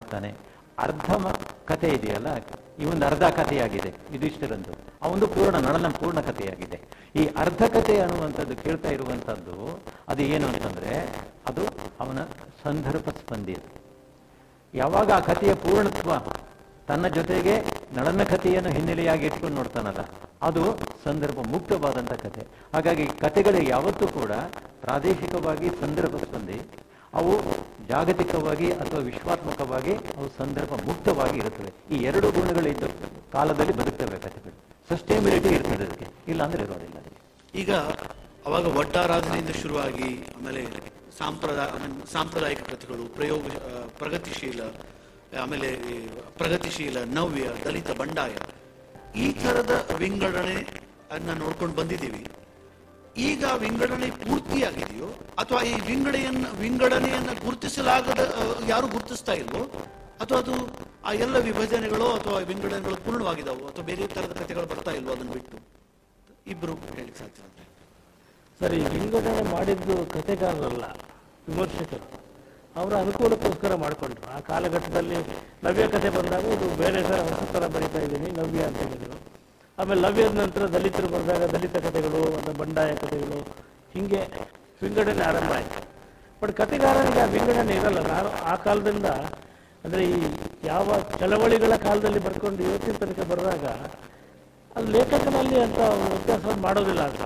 ಮಾಡ್ತಾನೆ ಅರ್ಧ ಮ- ಕಥೆ ಇದೆಯಲ್ಲ ಇವೊಂದು ಅರ್ಧ ಕಥೆಯಾಗಿದೆ ಯುಧಿಷ್ಠಿರಂದು ಅವೊಂದು ಪೂರ್ಣ ನಳನ ಪೂರ್ಣ ಕಥೆಯಾಗಿದೆ ಈ ಅರ್ಧ ಕಥೆ ಅನ್ನುವಂಥದ್ದು ಕೇಳ್ತಾ ಇರುವಂಥದ್ದು ಅದು ಏನು ಅಂತಂದ್ರೆ ಅದು ಅವನ ಸಂದರ್ಭ ಸ್ಪಂದಿತ ಯಾವಾಗ ಆ ಕಥೆಯ ಪೂರ್ಣತ್ವ ತನ್ನ ಜೊತೆಗೆ ನಳನ ಕಥೆಯನ್ನು ಹಿನ್ನೆಲೆಯಾಗಿ ಇಟ್ಕೊಂಡು ನೋಡ್ತಾನಲ್ಲ ಅದು ಸಂದರ್ಭ ಮುಕ್ತವಾದಂಥ ಕಥೆ ಹಾಗಾಗಿ ಕಥೆಗಳು ಯಾವತ್ತೂ ಕೂಡ ಪ್ರಾದೇಶಿಕವಾಗಿ ಸಂದರ್ಭ ಸ್ಪಂದಿ ಅವು ಜಾಗತಿಕವಾಗಿ ಅಥವಾ ವಿಶ್ವಾತ್ಮಕವಾಗಿ ಅವು ಸಂದರ್ಭ ಮುಕ್ತವಾಗಿ ಇರುತ್ತವೆ ಈ ಎರಡು ಗುಣಗಳಿದ್ದು ಕಾಲದಲ್ಲಿ ಬದುಕ್ತವೆ ಕಥೆಗಳು ಸಸ್ಟೈಬಿಲಿಟಿ ಇರ್ತದೆ ಅದಕ್ಕೆ ಇಲ್ಲ ಅಂದ್ರೆ ಇರೋದಿಲ್ಲ ಅದಕ್ಕೆ ಈಗ ಅವಾಗ ಒಟ್ಟಾರಾಧನೆಯಿಂದ ಶುರುವಾಗಿ ಆಮೇಲೆ ಸಾಂಪ್ರದಾಯ ಸಾಂಪ್ರದಾಯಿಕ ಕಥೆಗಳು ಪ್ರಯೋಗ ಆ, ಪ್ರಗತಿಶೀಲ ಆಮೇಲೆ ಈ ಪ್ರಗತಿಶೀಲ ನವ್ಯ ದಲಿತ ಬಂಡಾಯ ಈ ತರದ ವಿಂಗಡಣೆ ಅನ್ನ ನೋಡ್ಕೊಂಡು ಬಂದಿದ್ದೀವಿ ಈಗ ವಿಂಗಡಣೆ ಪೂರ್ತಿಯಾಗಿದೆಯೋ ಅಥವಾ ಈ ವಿಂಗಡೆಯನ್ನ ವಿಂಗಡಣೆಯನ್ನ ಗುರುತಿಸಲಾಗದ ಆ, ಯಾರು ಗುರುತಿಸ್ತಾ ಇಲ್ವೋ ಅಥವಾ ಅದು ಆ ಎಲ್ಲ ವಿಭಜನೆಗಳು ಅಥವಾ ವಿಂಗಡಣೆಗಳು ಪೂರ್ಣವಾಗಿದಾವೋ ಅಥವಾ ಬೇರೆ ತರದ ಕಥೆಗಳು ಬರ್ತಾ ಇಲ್ವೋ ಅದನ್ನು ಬಿಟ್ಟು ಇಬ್ರು ಹೇಳಿ ಸಾಧ್ಯ ಅಂದ್ರೆ. ಸರಿ ವಿಂಗಡಣೆ ಮಾಡಿದ್ದು ಕಥೆಗಾರರಲ್ಲ ವಿಮರ್ಶಕರು ಅವರ ಅನುಕೂಲಕ್ಕೋಸ್ಕರ ಮಾಡಿಕೊಂಡ್ರು ಆ ಕಾಲಘಟ್ಟದಲ್ಲಿ ನವ್ಯ ಕಥೆ ಬಂದಾಗ ಇದು ಬೇರೆ ಥರ ಹೊಸ ಥರ ಬರಿತಾ ಇದ್ದೀನಿ ನವ್ಯ ಅಂತ ಹೇಳಿದ್ರು ಆಮೇಲೆ ನವ್ಯದ ನಂತರ ದಲಿತರು ಬಂದಾಗ ದಲಿತ ಕಥೆಗಳು ಅಥವಾ ಬಂಡಾಯ ಕಥೆಗಳು ಹೀಗೆ ವಿಂಗಡಣೆ ಆರಂಭ ಆಯಿತು ಬಟ್ ಕಥೆಗಾರನಿಗೆ ಆ ವಿಂಗಡಣೆ ಇರಲ್ಲ ನಾನು ಆ ಕಾಲದಿಂದ ಅಂದರೆ ಈ ಯಾವ ಚಳವಳಿಗಳ ಕಾಲದಲ್ಲಿ ಬರ್ಕೊಂಡು ಇವತ್ತಿನ ತನಕ ಬರೆದಾಗ ಅಲ್ಲಿ ಲೇಖಕನಲ್ಲಿ ಅಂತ ವ್ಯತ್ಯಾಸವನ್ನು ಮಾಡೋದಿಲ್ಲ ಅಂತ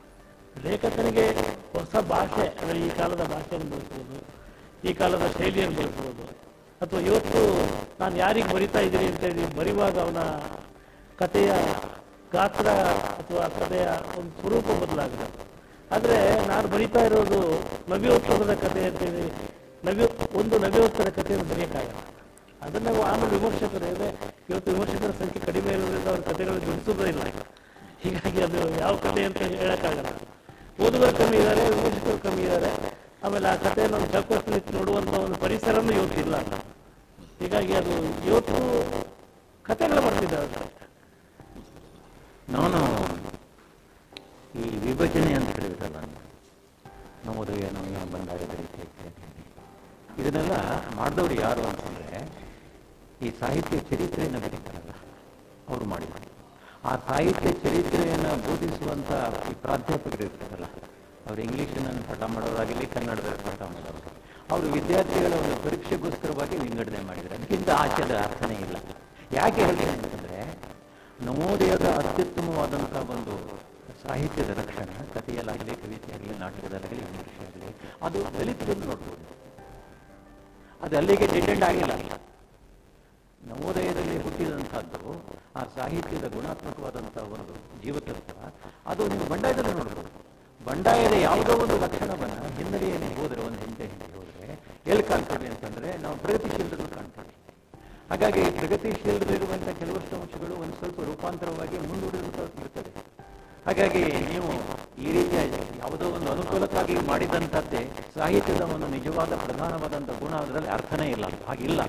ಲೇಖಕನಿಗೆ ಹೊಸ ಭಾಷೆ ಅಂದರೆ ಈ ಕಾಲದ ಭಾಷೆಯನ್ನು ಬಳಸ್ಬೋದು ಈ ಕಾಲದ ಶೈಲಿಯನ್ನು ಬಳಸ್ಬೋದು ಅಥವಾ ಇವತ್ತು ನಾನು ಯಾರಿಗೆ ಬರಿತಾ ಇದ್ದೀನಿ ಅಂತ ಹೇಳಿ ಬರೆಯುವಾಗ ಅವನ ಕಥೆಯ ಗಾತ್ರ ಅಥವಾ ಕಥೆಯ ಒಂದು ಸ್ವರೂಪ ಬದಲಾಗುತ್ತೆ ಆದರೆ ನಾನು ಬರಿತಾ ಇರೋದು ನವ್ಯೋತ್ಸವದ ಕಥೆ ಅಂತೇಳಿ ನವ್ಯ ಒಂದು ನವ್ಯೋತ್ಸವದ ಕಥೆಯನ್ನು ಬರೆಯೋಕ್ಕಾಗಲ್ಲ ಅದನ್ನ ಆಮೇಲೆ ವಿಮರ್ಶಕರು ಇದೆ ಇವತ್ತು ವಿಮರ್ಶಕರ ಸಂಖ್ಯೆ ಕಡಿಮೆ ಇರೋದ್ರಿಂದ ಅವ್ರ ಕಥೆಗಳು ಜೋಡಿಸೋದೇ ಇಲ್ಲ ಹೀಗಾಗಿ ಅದು ಯಾವ ಕಥೆ ಅಂತ ಹೇಳಕ್ಕಾಗಲ್ಲ ಓದುಗರು ಕಮ್ಮಿ ಇದ್ದಾರೆ ವಿಮರ್ಶಕರು ಕಮ್ಮಿ ಇದ್ದಾರೆ ಆಮೇಲೆ ಆ ಕಥೆಯನ್ನು ಒಂದು ಚೌಕಟ್ಟಲ್ಲಿ ನೋಡುವಂತ ಒಂದು ಪರಿಸರನೂ ಇವತ್ತಿಲ್ಲ ಹೀಗಾಗಿ ಅದು ಇವತ್ತು ಕಥೆಗಳು ಬರ್ತಿದ್ದಾವೆ ನಾನು ಈ ವಿಭಜನೆ ಅಂತ ಹೇಳಿದ್ರಲ್ಲ ನಮ್ಮದು ಏನೋ ಏನೋ ಬಂದಾಗ ರೀತಿ ಇದನ್ನೆಲ್ಲ ಮಾಡಿದವರು ಯಾರು ಅಂತಂದ್ರೆ ಈ ಸಾಹಿತ್ಯ ಚರಿತ್ರೆಯನ್ನು ಬರೀತಾರಲ್ಲ ಅವರು ಮಾಡಿದ್ರು ಆ ಸಾಹಿತ್ಯ ಚರಿತ್ರೆಯನ್ನು ಬೋಧಿಸುವಂತ ಈ ಪ್ರಾಧ್ಯಾಪಕರು ಇರ್ತಾರಲ್ಲ ಅವರು ಇಂಗ್ಲಿಷಿನಲ್ಲಿ ಪಾಠ ಮಾಡೋದಾಗಲಿ ಕನ್ನಡದಲ್ಲಿ ಪಾಠ ಮಾಡೋದು ಅವರು ವಿದ್ಯಾರ್ಥಿಗಳ ಒಂದು ಪರೀಕ್ಷೆಗೋಸ್ಕರವಾಗಿ ವಿಂಗಡಣೆ ಮಾಡಿದ್ದಾರೆ ಅದಕ್ಕಿಂತ ಆಚೆದ ಅರ್ಥನೇ ಇಲ್ಲ ಯಾಕೆ ಹೇಳ್ತೇನೆ ಅಂತಂದ್ರೆ ನವೋದಯದ ಅತ್ಯುತ್ತಮವಾದಂಥ ಒಂದು ಸಾಹಿತ್ಯದ ರಕ್ಷಣೆ ಕಥೆಯಲ್ಲಾಗಲಿ ಕವಿತೆಯಾಗಲಿ ನಾಟಕದಲ್ಲಾಗಲಿ ವಿಮರ್ಶೆಯಾಗಲಿ ಅದು ದಲಿತರನ್ನು ನೋಡ್ಬೋದು ಅದು ಅಲ್ಲಿಗೆ ಡಿಪೆಂಡ್ ಆಗಿಲ್ಲ ನವೋದಯದಲ್ಲಿ ಹುಟ್ಟಿದಂಥದ್ದು ಆ ಸಾಹಿತ್ಯದ ಗುಣಾತ್ಮಕವಾದಂಥ ಒಂದು ಜೀವತತ್ವ ಅದು ನೀವು ಬಂಡಾಯದಲ್ಲಿ ನೋಡ್ಬೋದು ಬಂಡಾಯದ ಯಾವುದೋ ಒಂದು ಲಕ್ಷಣವನ್ನ ಹಿನ್ನೆಲೆಯಲ್ಲಿ ಹೋದ್ರೆ ಒಂದು ಹಿಂದೆ ಹಿಂದೆ ಹೋದ್ರೆ ಎಲ್ಲಿ ಕಾಣ್ತೇವೆ ಅಂತಂದ್ರೆ ನಾವು ಪ್ರಗತಿಶೀಲರು ಕಾಣ್ತೇವೆ ಹಾಗಾಗಿ ಪ್ರಗತಿಶೀಲರಿರುವಂಥ ಕೆಲವಷ್ಟು ಅಂಶಗಳು ಒಂದು ಸ್ವಲ್ಪ ರೂಪಾಂತರವಾಗಿ ಮುಂದೂಡಿದಂಥ ಇರ್ತದೆ ಹಾಗಾಗಿ ನೀವು ಈ ರೀತಿಯ ಯಾವುದೋ ಒಂದು ಅನುಕೂಲಕ್ಕಾಗಿ ಮಾಡಿದಂಥದ್ದೇ ಸಾಹಿತ್ಯದ ಒಂದು ನಿಜವಾದ ಪ್ರಧಾನವಾದಂಥ ಗುಣ ಅದರಲ್ಲಿ ಅರ್ಥನೇ ಇಲ್ಲ ಹಾಗಿಲ್ಲ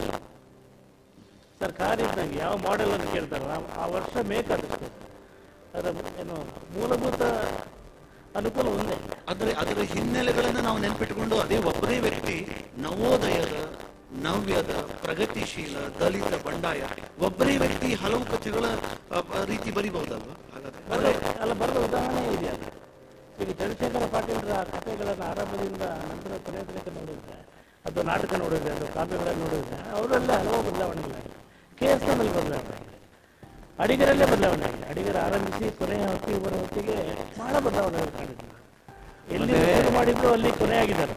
ಸರ್ ಕಾರ್ ಇದ್ದಂಗೆ ಯಾವ ಮಾಡೆಲ್ ಅಂತ ಕೇಳ್ತಾರೆ ಆ- ಆ ವರ್ಷ ಬೇಕಾದಷ್ಟು ಅದರ ಏನು ಮೂಲಭೂತ ಅನುಕೂಲ ಒಂದೇ ಆದರೆ ಅದರ ಹಿನ್ನೆಲೆಗಳನ್ನ ನಾವು ನೆನಪಿಟ್ಟುಕೊಂಡು ಅದೇ ಒಬ್ಬರೇ ವ್ಯಕ್ತಿ ನವೋದಯದ ನವ್ಯದ ಪ್ರಗತಿಶೀಲ ದಲಿತ ಬಂಡಾಯ ಒಬ್ಬರೇ ವ್ಯಕ್ತಿ ಹಲವು ಕಥೆಗಳ ಆ, ಆ, ರೀತಿ ಬರಿಬಹುದಲ್ವಾ ಹಾಗಾದ್ರೆ ಬರಲ್ಲ ಅಲ್ಲ ಬರದ ಉದಾಹರಣೆ ಇದೆ ಅದು ಈಗ ಚಂದ್ರಶೇಖರ ಪಾಟೀಲರ ಕಥೆಗಳನ್ನು ಆರಂಭದಿಂದ ನಂತರ ಕೊನೆಯ ತನಕ ನೋಡಿದ್ರೆ ಅದು ನಾಟಕ ನೋಡಿದ್ರೆ ಅದು ಕಾವ್ಯಗಳನ್ನು ನೋಡಿದ್ರೆ ಅವರೆಲ್ಲ ಹಲವು ಬದಲಾವಣೆಗಳಾಗಿದೆ ಕೆ ಎಸ್ ಎಮ್ನಲ್ಲಿ ಬದಲಾವಣೆ ಆಗಿದೆ ಅಡಿಗರಲ್ಲೇ ಬದಲಾವಣೆ ಆಗಿದೆ ಅಡಿಗರ ಆರಂಭಿಸಿ ಕೊನೆಯ ಹೊತ್ತಿಗೆ ಬರೋ ಹೊತ್ತಿಗೆ ಬಹಳ ಬದಲಾವಣೆ ಕಾಣಿದೆ ಎಲ್ಲಿ ಶುರು ಮಾಡಿದ್ರು ಅಲ್ಲಿ ಕೊನೆಯಾಗಿದ್ದಾರೆ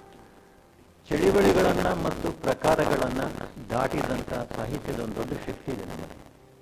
ಚಳಿವಳಿಗಳನ್ನ ಮತ್ತು ಪ್ರಕಾರಗಳನ್ನ ದಾಟಿದಂತ ಸಾಹಿತ್ಯದ ಒಂದು ದೊಡ್ಡ ಶಕ್ತಿ ಇದೆ ನಮ್ಮಲ್ಲಿ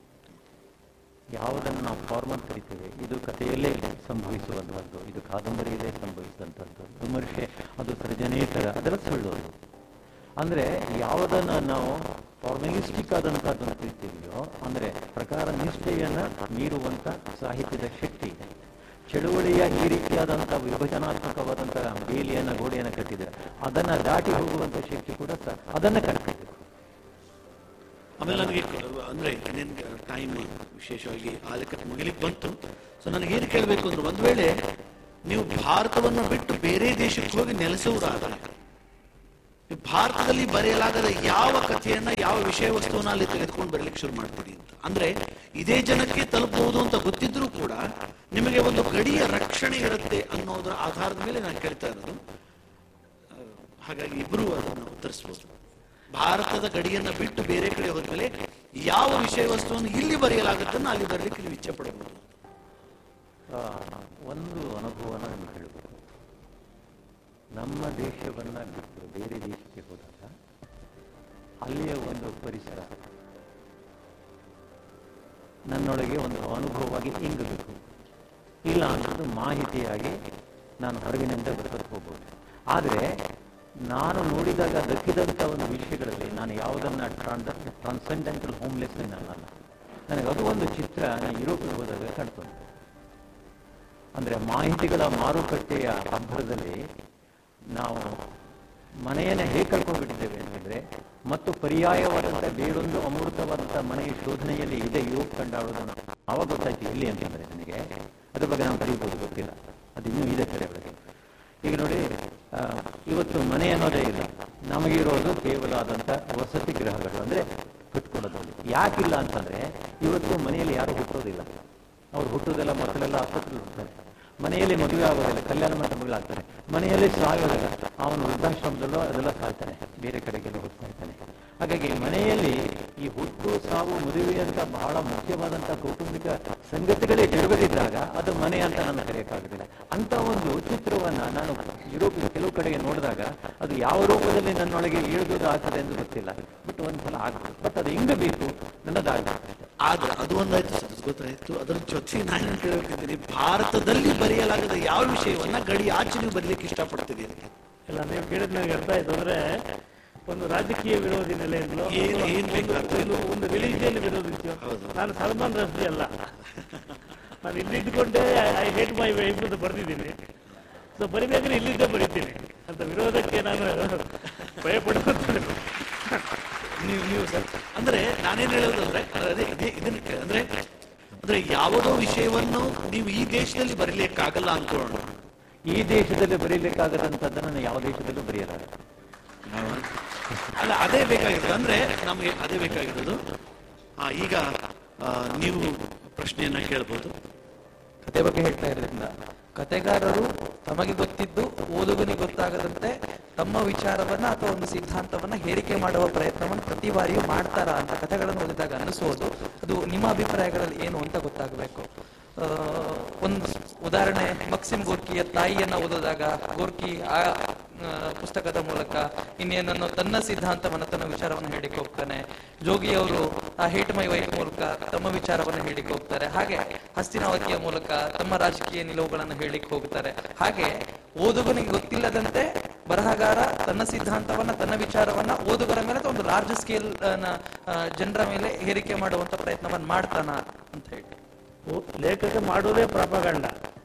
ಯಾವುದನ್ನು ನಾವು ಫಾರ್ಮಲ್ ಕರಿತೇವೆ ಇದು ಕಥೆಯಲ್ಲೇ ಸಂಭವಿಸುವಂತಹದ್ದು ಇದು ಕಾದಂಬರಿಯಲ್ಲೇ ಸಂಭವಿಸಿದಂಥದ್ದು ವಿಮರ್ಶೆ ಅದು ಸೃಜನೇತರ ಅದರ ಸುಳ್ಳು ಅದು. ಅಂದ್ರೆ ಯಾವುದನ್ನ ನಾವು ಫಾರ್ಮಲಿಸ್ಟಿಕ್ ಆದಂತಹದ್ದನ್ನು ಕರಿತೀವಿಯೋ ಅಂದ್ರೆ ಪ್ರಕಾರ ನಿಷ್ಠೆಯನ್ನ ಮೀರುವಂತ ಸಾಹಿತ್ಯದ ಶಕ್ತಿ ಇದೆ ಚಳುವಳಿಯ ಈ ರೀತಿಯಾದಂತಹ ವಿಭಜನಾತ್ಮಕವಾದಂತಹ ಬೇಲಿಯನ್ನ ಗೋಡೆಯನ್ನ ಕಟ್ಟಿದೆ ಅದನ್ನ ದಾಟಿ ಹೋಗುವಂತ ಶಕ್ತಿ ಕೂಡ ಸ- ಅದನ್ನ ಕಟ್ಬೇಕು ಆಮೇಲೆ ನನಗೆ ಅಂದ್ರೆ ಟೈಮ್ ವಿಶೇಷವಾಗಿ ಆಲಕ್ಕೆ ಮುಗಿಲಿಕ್ಕೆ ಬಂತು ಸೊ ನನಗೆ ಏನು ಕೇಳಬೇಕು ಅಂದ್ರೆ ಒಂದ್ ವೇಳೆ ನೀವು ಭಾರತವನ್ನು ಬಿಟ್ಟು ಬೇರೆ ದೇಶಕ್ಕೆ ಹೋಗಿ ನೆಲೆಸೋರಾದ್ರೆ ಭಾರತದಲ್ಲಿ ಬರೆಯಲಾಗದ ಯಾವ ಕಥೆಯನ್ನ ಯಾವ ವಿಷಯ ವಸ್ತುವನ್ನ ಅಲ್ಲಿ ತೆಗೆದುಕೊಂಡು ಬರಲಿಕ್ಕೆ ಶುರು ಮಾಡ್ತೀರಿ ಅಂತ ಅಂದ್ರೆ ಇದೇ ಜನಕ್ಕೆ ತಲುಪಬಹುದು ಅಂತ ಗೊತ್ತಿದ್ರೂ ಕೂಡ ನಿಮಗೆ ಒಂದು ಗಡಿಯ ರಕ್ಷಣೆ ಇರುತ್ತೆ ಅನ್ನೋದರ ಆಧಾರದ ಮೇಲೆ ನಾನು ಕೇಳ್ತಾ ಇರೋದು ಆ, ಹಾಗಾಗಿ ಇಬ್ರು ಅದನ್ನು ಉತ್ತರಿಸಬಹುದು ಭಾರತದ ಗಡಿಯನ್ನ ಬಿಟ್ಟು ಬೇರೆ ಕಡೆ ಹೋದ್ಮೇಲೆ ಯಾವ ವಿಷಯ ವಸ್ತುವನ್ನು ಇಲ್ಲಿ ಬರೆಯಲಾಗುತ್ತನ್ನ ಅಲ್ಲಿ ಬರಲಿಕ್ಕೆ ನೀವು ಇಚ್ಛೆ ಪಡಬಹುದು ಆ, ಒಂದು ಅನುಭವನ ನಿಮ್ಗೆ ಹೇಳಬೇಕು ನಮ್ಮ ದೇಶವನ್ನು ಬಿಟ್ಟು ಬೇರೆ ದೇಶಕ್ಕೆ ಹೋದಾಗ ಅಲ್ಲಿಯ ಒಂದು ಪರಿಸರ ನನ್ನೊಳಗೆ ಒಂದು ಅನುಭವವಾಗಿ ಇಂಗಬೇಕು ಇಲ್ಲ ಅನ್ನೋದು ಮಾಹಿತಿಯಾಗಿ ನಾನು ಹೊರಗಿನಿಂದ ಬದುಕಕ್ಕೆ ಹೋಗ್ಬೋದು ಆದರೆ ನಾನು ನೋಡಿದಾಗ ದಕ್ಕಿದಂಥ ಒಂದು ವಿಷಯಗಳಲ್ಲಿ ನಾನು ಯಾವುದನ್ನು ಟ್ರಾನ್ಸೆಂಡೆಂಟಲ್ ಹೋಮ್ಲೆಸ್ನೆಸ್ ಅಲ್ಲ ನನಗೆ ಅದು ಒಂದು ಚಿತ್ರ ನಾನು ಯುರೋಪಿಗೆ ಹೋದಾಗ ಕಾಣ್ತದೆ ಅಂದರೆ ಮಾಹಿತಿಗಳ ಮಾರುಕಟ್ಟೆಯ ಹಬ್ಬದಲ್ಲಿ ನಾವು ಮನೆಯನ್ನೇ ಹೇಗೆ ಕಳ್ಕೊಂಡ್ಬಿಟ್ಟಿದ್ದೇವೆ ಅಂತಂದ್ರೆ ಮತ್ತು ಪರ್ಯಾಯವಾದಂಥ ಬೇರೊಂದು ಅಮೃತವಾದಂಥ ಮನೆಯ ಶೋಧನೆಯಲ್ಲಿ ಇದೆ ಯುರೋಪ್ ಕಂಡಾಡೋದನ್ನು ಆವಾಗ ಗೊತ್ತಾಯ್ತು ಎಲ್ಲಿ ಅಂತಂದ್ರೆ ನನಗೆ ಅದ್ರ ಬಗ್ಗೆ ನಾವು ಕಲಿಬೋದು ಗೊತ್ತಿಲ್ಲ ಅದು ಇನ್ನೂ ಇದೆ ಕಡೆ ಒಳಗೆ ಈಗ ನೋಡಿ ಆ, ಇವತ್ತು ಮನೆ ಅನ್ನೋದೇ ಇಲ್ಲ ನಮಗಿರೋದು ಕೇವಲ ಆದಂಥ ವಸತಿ ಗೃಹಗಳು ಅಂದ್ರೆ ಕಟ್ಕೊಳ್ಳೋದು ಯಾಕಿಲ್ಲ ಅಂತಂದ್ರೆ ಇವತ್ತು ಮನೆಯಲ್ಲಿ ಯಾರು ಹುಟ್ಟೋದಿಲ್ಲ ಅವ್ರು ಹುಟ್ಟೋದೆಲ್ಲ ಮಕ್ಕಳೆಲ್ಲ ಆಸ್ಪತ್ರೆಯಲ್ಲಿ ಹುಡ್ತಾರೆ ಮನೆಯಲ್ಲಿ ಮದುವೆ ಆಗೋದಿಲ್ಲ ಕಲ್ಯಾಣ ಮಂಟಪಗಳಾಗ್ತಾರೆ ಮನೆಯಲ್ಲಿ ಸಾಯೋದಿಲ್ಲ ಅವನು ವೃದ್ಧಾಶ್ರಮದಲ್ಲೋ ಅದೆಲ್ಲ ಸಾಯ್ತಾನೆ ಬೇರೆ ಕಡೆಗೆಲ್ಲ ಹೋಗ್ತಾ ಇರ್ತಾನೆ ಹಾಗಾಗಿ ಮನೆಯಲ್ಲಿ ಈ ಹುಟ್ಟು ಸಾವು ಮದುವೆ ಅಂತ ಬಹಳ ಮುಖ್ಯವಾದಂತಹ ಕೌಟುಂಬಿಕ ಸಂಗತಿಗಳೇ ಜರುಗದಿದ್ದಾಗ ಅದು ಮನೆ ಅಂತ ನಾನು ಕರೆಯಕ್ಕಾಗೋದಿಲ್ಲ ಅಂತ ಒಂದು ಚಿತ್ರವನ್ನ ನಾನು ಯುರೋಪ್ ಕೆಲವು ಕಡೆಗೆ ನೋಡಿದಾಗ ಅದು ಯಾವ ರೂಪದಲ್ಲಿ ನನ್ನೊಳಗೆ ಇಳಿದು ಆಗ್ತದೆ ಎಂದು ಗೊತ್ತಿಲ್ಲ ಬಟ್ ಒಂದ್ಸಲ ಆಗ್ತದೆ ಬಟ್ ಅದು ಹೆಂಗ ಬೇಕು ನನ್ನದಾಗ್ತದೆ ಆದ್ರೆ ಅದು ಒಂದಾಯ್ತು ಸರ್ ಅದು ಗೊತ್ತಾಯ್ತು ಅದರ ಜೊತೆಗೆ ನಾನು ಏನ್ ಕೇಳಬೇಕಿದ್ದೀನಿ ಭಾರತದಲ್ಲಿ ಬರೆಯಲಾಗದ ಯಾವ ವಿಷಯವನ್ನ ಗಡಿ ಆಚೆ ನೀವು ಬರಲಿಕ್ಕೆ ಇಷ್ಟಪಡ್ತೀರಿ ಇಲ್ಲ ನೀವು ಕೇಳಿದ್ ನನಗೆ ಅರ್ಥ ಆಯ್ತು ಅಂದ್ರೆ ಒಂದು ರಾಜಕೀಯ ವಿರೋಧಿ ನೆಲೆಯಿಂದಲೋ ಏನ್- ಏನ್ ಬೇಕಾಗ್ತದೆ? ಒಂದು- ಒಂದು ರಿಲಿಜಿಯನ್ ವಿರೋಧಿಸಿಯೋ ಹೌದು. ನಾನು ಸಲ್ಮಾನ್ ರಶ್ದಿ ಅಲ್ಲ ನಾನು ಇಲ್ಲಿದ್ದುಕೊಂಡೇ ಐ ಹೇಟ್ ಮೈ ವೈಫ್ ಅಂತ ಬರ್ತಿದ್ದೀನಿ ಸೊ ಬರಿಬೇಕಾದ್ರೆ ಇಲ್ಲಿದ್ದೇ ಬರಿತೀನಿ ಅಂತ ವಿರೋಧಕ್ಕೆ ನಾನು ಭಯ ಪಡುವಂತ ನೀವು ನೀವು ಸರ್ ಅಂದ್ರೆ ನಾನೇನ್ ಹೇಳೋದು ಅಂದ್ರೆ ಅದೇ ಇದೇ ಇದನ್ನ ಕೇಳ- ಅಂದ್ರೆ ಅಂದ್ರೆ ಯಾವುದೋ ವಿಷಯವನ್ನು ನೀವು ಈ ದೇಶದಲ್ಲಿ ಬರೀಲಿಕ್ಕಾಗಲ್ಲ ಅನ್ಕೊಳ್ಳೋಣ ಈ ದೇಶದಲ್ಲಿ ಬರೀಬೇಕಾಗದಂಥದ್ದನ್ನು ಯಾವ ದೇಶದಲ್ಲೂ ಬರೆಯಲಾಗ ಅಲ್ಲ ಅದೇ ಬೇಕಾಗಿರೋದು ಅಂದ್ರೆ ನಮಗೆ ಅದೇ ಬೇಕಾಗಿರೋದು ಆ, ಈಗ ಆ, ನೀವು ಪ್ರಶ್ನೆಯನ್ನ ಕೇಳ್ಬೋದು ಕತೆ ಬಗ್ಗೆ ಹೇಳ್ತಾ ಇರೋದ್ರಿಂದ ಕತೆಗಾರರು ತಮಗೆ ಗೊತ್ತಿದ್ದು ಓದುಗನಿಗೆ ಗೊತ್ತಾಗದಂತೆ ತಮ್ಮ ವಿಚಾರವನ್ನ ಅಥವಾ ಒಂದು ಸಿದ್ಧಾಂತವನ್ನ ಹೇಳಿಕೆ ಮಾಡುವ ಪ್ರಯತ್ನವನ್ನು ಪ್ರತಿ ಬಾರಿಯೂ ಮಾಡ್ತಾರಾ ಅಂತ ಕಥೆಗಳನ್ನು ಓದಿದಾಗ ಅನಿಸೋದು ಅದು ನಿಮ್ಮ ಅಭಿಪ್ರಾಯಗಳಲ್ಲಿ ಏನು ಅಂತ ಗೊತ್ತಾಗಬೇಕು ಆ, ಒಂದು ಉದಾಹರಣೆ ಮಕ್ಸಿಮ್ ಗೋರ್ಕಿಯ ತಾಯಿಯನ್ನ ಓದಿದಾಗ ಗೋರ್ಕಿ ಆ ಆ, ಪುಸ್ತಕದ ಮೂಲಕ ಇನ್ನೇನನ್ನು ತನ್ನ ಸಿದ್ಧಾಂತವನ್ನ ತನ್ನ ವಿಚಾರವನ್ನು ಹೇಳಿಕ್ಕೆ ಹೋಗ್ತಾನೆ ಜೋಗಿ ಅವರು ಆ ಹೇಟ್ ಮೈ ವೈಫ್ ಮೂಲಕ ತಮ್ಮ ವಿಚಾರವನ್ನು ಹೇಳಿಕ್ಕೆ ಹೋಗ್ತಾರೆ ಹಾಗೆ ಹಸ್ತಿನಾವತಿಯ ಮೂಲಕ ತಮ್ಮ ರಾಜಕೀಯ ನಿಲುವುಗಳನ್ನು ಹೇಳಿಕ್ಕೆ ಹೋಗ್ತಾರೆ ಹಾಗೆ ಓದುಗನಿಗೆ ಗೊತ್ತಿಲ್ಲದಂತೆ ಬರಹಗಾರ ತನ್ನ ಸಿದ್ಧಾಂತವನ್ನ ತನ್ನ ವಿಚಾರವನ್ನ ಓದುಗರ ಮೇಲೆ ಅಥವಾ ಒಂದು ಲಾರ್ಜ್ ಸ್ಕೇಲ್ ಜನರ ಮೇಲೆ ಹೇರಿಕೆ ಮಾಡುವಂತ ಪ್ರಯತ್ನವನ್ನ ಮಾಡ್ತಾನ ಅಂತ ಹೇಳಿ ಓ- ಲೇಖಕ ಮಾಡೋದೇ ಪ್ರಾಪಗಂಡ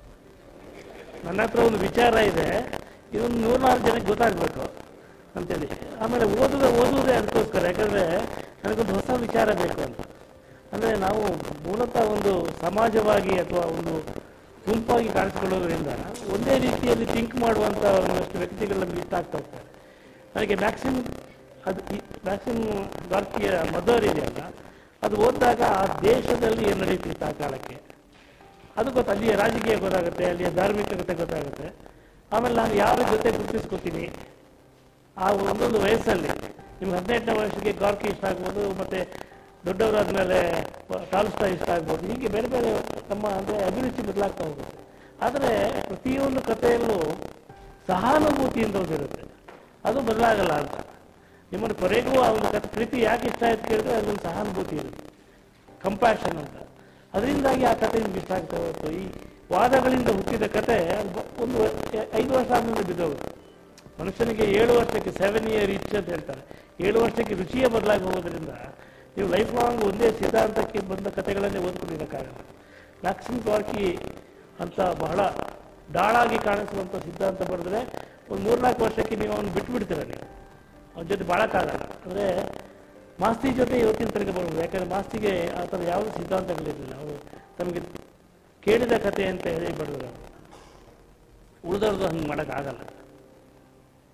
ನನ್ನ ಹತ್ರ ಒಂದು ವಿಚಾರ ಇದೆ ಇದೊಂದು ನೂರ್ನಾಲ್ಕು ಜನಕ್ಕೆ ಗೊತ್ತಾಗಬೇಕು ಅಂತೇಳಿ ಆಮೇಲೆ ಓದುದ ಓದುವುದೇ ಅದಕ್ಕೋಸ್ಕರ ಯಾಕಂದ್ರೆ ನನಗೊಂದು ಹೊಸ ವಿಚಾರ ಬೇಕು ಅಂತ ಅಂದರೆ ನಾವು ಮೂಲತಃ ಒಂದು ಸಮಾಜವಾಗಿ ಅಥವಾ ಒಂದು ಗುಂಪಾಗಿ ಕಾಣಿಸ್ಕೊಳ್ಳೋದ್ರಿಂದ ಒಂದೇ ರೀತಿಯಲ್ಲಿ ಥಿಂಕ್ ಮಾಡುವಂಥ ಒಂದಷ್ಟು ವ್ಯಕ್ತಿಗಳು ನಮಗೆ ಇಷ್ಟ ಆಗ್ತಾ ಹೋಗ್ತಾರೆ ನನಗೆ ಮ್ಯಾಕ್ಸಿಮ್ ಅದು ಮ್ಯಾಕ್ಸಿಮ್ ಗಾರ್ಕಿಯ ಮದರ್ ಇದೆಯಲ್ಲ ಅದು ಓದಿದಾಗ ಆ ದೇಶದಲ್ಲಿ ಏನು ನಡೀತಿತ್ತು ಆ ಕಾಲಕ್ಕೆ ಅದು ಗೊತ್ತು ಅಲ್ಲಿಯ ರಾಜಕೀಯ ಗೊತ್ತಾಗುತ್ತೆ ಅಲ್ಲಿಯ ಧಾರ್ಮಿಕತೆ ಗೊತ್ತಾಗುತ್ತೆ ಆಮೇಲೆ ನಾನು ಯಾರ ಜೊತೆ ಗುರುತಿಸ್ಕೊತೀನಿ ಆ ಒಂದೊಂದು ವಯಸ್ಸಲ್ಲಿ ನಿಮ್ಗೆ ಹದಿನೆಂಟನೇ ವರ್ಷಕ್ಕೆ ಗಾರ್ಕಿ ಇಷ್ಟ ಆಗ್ಬೋದು ಮತ್ತೆ ದೊಡ್ಡವರಾದ್ಮೇಲೆ ಟಾಲ್ಸ್ಟಾ ಇಷ್ಟ ಆಗ್ಬೋದು ಹೀಗೆ ಬೇರೆ ಬೇರೆ ನಮ್ಮ ಅಂದರೆ ಅಭಿರುಚಿ ಬದಲಾಗ್ತಾ ಹೋಗುತ್ತೆ ಆದರೆ ಪ್ರತಿಯೊಂದು ಕಥೆಯಲ್ಲೂ ಸಹಾನುಭೂತಿಯಿಂದ ಒಂದಿರುತ್ತೆ ಅದು ಬದಲಾಗಲ್ಲ ಅಂತ ನಿಮ್ಮನ್ನು ಕೊನೆಗೂ ಆ ಒಂದು ಕಥೆ ಪ್ರೀತಿ ಯಾಕೆ ಇಷ್ಟ ಆಯ್ತು ಕೇಳಿದ್ರೆ ಅಲ್ಲೊಂದು ಸಹಾನುಭೂತಿ ಇರುತ್ತೆ ಕಂಪ್ಯಾಷನ್ ಅಂತ ಅದರಿಂದಾಗಿ ಆ ಕಥೆ ನಿಮ್ಗೆ ಇಷ್ಟ ಆಗ್ತಾ ಹೋಗುತ್ತೆ ಈ ವಾದಗಳಿಂದ ಹುಟ್ಟಿದ ಕತೆ ಅದು ಬ- ಒಂದು ವ- ಐದು ವರ್ಷ ಆದ್ಮೇಲೆ ಬಿದ್ದೋಗುತ್ತೆ ಮನುಷ್ಯನಿಗೆ ಏಳು ವರ್ಷಕ್ಕೆ ಸೆವೆನ್ ಇಯರ್ ರಿಚ್ ಅಂತ ಹೇಳ್ತಾರೆ ಏಳು ವರ್ಷಕ್ಕೆ ರುಚಿಯೇ ಬದಲಾಗಿ ಹೋಗೋದ್ರಿಂದ ನೀವು ಲೈಫ್ ಲಾಂಗ್ ಒಂದೇ ಸಿದ್ಧಾಂತಕ್ಕೆ ಬಂದ ಕಥೆಗಳನ್ನೇ ಓದ್ಕೊಂಡಿರೋಕ್ಕಾಗಲ್ಲ ಮ್ಯಾಕ್ಸಿಮ್ ಗಾರ್ಕಿ ಅಂತ ಬಹಳ ಡಾಳಾಗಿ ಕಾಣಿಸುವಂಥ ಸಿದ್ಧಾಂತ ಬರೆದ್ರೆ ಒಂದು ಮೂರ್ನಾಲ್ಕು ವರ್ಷಕ್ಕೆ ನೀವು ಅವನು ಬಿಟ್ಬಿಡ್ತೀರ ನೀವು ಅವನ ಜೊತೆ ಬಾಳಕ್ಕಾಗಲ್ಲ ಅಂದರೆ ಮಾಸ್ತಿ ಜೊತೆ ಇವತ್ತಿನ ತನಕ ಬರ್ಬೋದು ಯಾಕಂದ್ರೆ ಮಾಸ್ತಿಗೆ ಆ ಥರ ಯಾವುದೇ ಸಿದ್ಧಾಂತಗಳಿರಲಿಲ್ಲ ಅವರು ತಮಗೆ ಕೇಳಿದ ಕಥೆ ಅಂತ ಹೇಳಿ ಬರೆದ್ರು ಉಳಿದವ್ರದ್ದು ಹಂಗೆ ಮಾಡೋಕ್ಕಾಗಲ್ಲ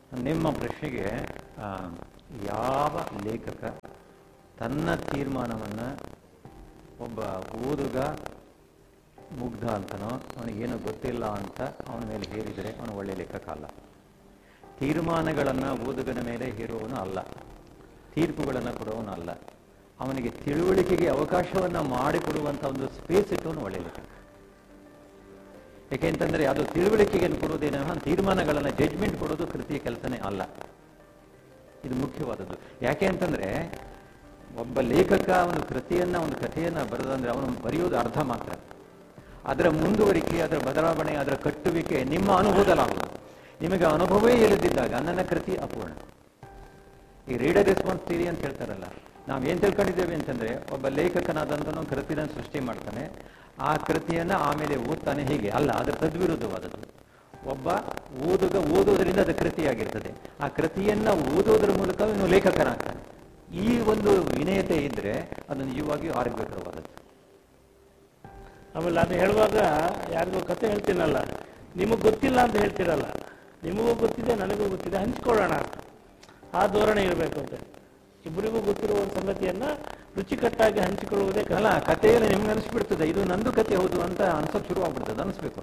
ನಿಮ್ಮ ಪ್ರಶ್ನೆಗೆ ಆ, ಯಾವ ಲೇಖಕ ತನ್ನ ತೀರ್ಮಾನವನ್ನು ಒಬ್ಬ ಓದುಗ ಮುಗ್ಧ ಅಂತನೋ ಅವನಿಗೇನು ಗೊತ್ತಿಲ್ಲ ಅಂತ ಅವನ ಮೇಲೆ ಹೇರಿದರೆ ಅವನು ಒಳ್ಳೆ ಲೇಖಕ ಅಲ್ಲ ತೀರ್ಮಾನಗಳನ್ನು ಓದುಗನ ಮೇಲೆ ಹೇರುವವನು ಅಲ್ಲ ತೀರ್ಪುಗಳನ್ನು ಕೊಡುವವನು ಅಲ್ಲ ಅವನಿಗೆ ತಿಳುವಳಿಕೆಗೆ ಅವಕಾಶವನ್ನು ಮಾಡಿಕೊಡುವಂಥ ಒಂದು ಸ್ಪೇಸ್ ಇಟ್ಟವನು ಒಳ್ಳೆ ಲೇಖಕ ಯಾಕೆಂತಂದ್ರೆ ಅದು ತಿಳುವಳಿಕೆಗೆ ಕೊಡುವುದೇನೋ ತೀರ್ಮಾನಗಳನ್ನು ಜಡ್ಜ್ಮೆಂಟ್ ಕೊಡೋದು ಕೃತಿಯ ಕೆಲಸನೇ ಅಲ್ಲ ಇದು ಮುಖ್ಯವಾದದ್ದು ಯಾಕೆ ಅಂತಂದ್ರೆ ಒಬ್ಬ ಲೇಖಕ ಒಂದು ಕೃತಿಯನ್ನ ಒಂದು ಕಥೆಯನ್ನ ಬರೆದಂದ್ರೆ ಅವನು ಬರೆಯೋದು ಅರ್ಧ ಮಾತ್ರ ಅದರ ಮುಂದುವರಿಕೆ ಅದರ ಬದಲಾವಣೆ ಅದರ ಕಟ್ಟುವಿಕೆ ನಿಮ್ಮ ಅನುಭವದಲ್ಲಾಗುವುದು ನಿಮಗೆ ಅನುಭವವೇ ಇಲ್ಲದಿದ್ದಾಗ ನನ್ನ ಕೃತಿ ಅಪೂರ್ಣ ಈ ರೀಡರ್ ರೆಸ್ಪಾನ್ಸ್ ಥಿಯರಿ ಅಂತ ಹೇಳ್ತಾರಲ್ಲ ನಾವು ಏನ್ ತಿಳ್ಕೊಂಡಿದ್ದೇವೆ ಅಂತಂದ್ರೆ ಒಬ್ಬ ಲೇಖಕನಾದಂತನು ಕೃತಿನ ಸೃಷ್ಟಿ ಮಾಡ್ತಾನೆ ಆ ಕೃತಿಯನ್ನ ಆಮೇಲೆ ಓದ್ತಾನೆ ಹೀಗೆ ಅಲ್ಲ ಅದು ತದ್ವಿರುದ್ಧವಾದದ್ದು ಒಬ್ಬ ಓದುಗ ಓದೋದ್ರಿಂದ ಅದು ಕೃತಿಯಾಗಿರ್ತದೆ ಆ ಕೃತಿಯನ್ನ ಓದೋದ್ರ ಮೂಲಕ ಇವನು ಲೇಖಕನಾಗ್ತಾನೆ ಈ ಒಂದು ವಿನಯತೆ ಇದ್ರೆ ಅದು ನಿಜವಾಗಿಯೂ ಆರೋಗ್ಯಕರವಾದದ್ದು ಆಮೇಲೆ ನಾನು ಹೇಳುವಾಗ ಯಾರಿಗೋ ಕತೆ ಹೇಳ್ತೀನಲ್ಲ ನಿಮಗೆ ಗೊತ್ತಿಲ್ಲ ಅಂತ ಹೇಳ್ತಿರಲ್ಲ ನಿಮಗೂ ಗೊತ್ತಿದೆ ನನಗೂ ಗೊತ್ತಿದೆ ಹಂಚ್ಕೊಳ್ಳೋಣ ಆ ಧೋರಣೆ ಇರಬೇಕು ಅಂತ ಇಬ್ಬರಿಗೂ ಗೊತ್ತಿರುವ ಒಂದು ಸಂಗತಿಯನ್ನ ರುಚಿಕಟ್ಟಾಗಿ ಹಂಚಿಕೊಳ್ಳುವುದೇ ಕಲ ಅಲ್ಲ ಕಥೆಯಲ್ಲಿ ನಿಮ್ಗೆ ಅನಿಸ್ಬಿಡ್ತದೆ ಇದು ನಂದು ಕತೆ ಹೌದು ಅಂತ ಅನ್ಸೋಕ್ ಶುರು ಆಗ್ಬಿಡ್ತದೆ ಅನಿಸ್ಬೇಕು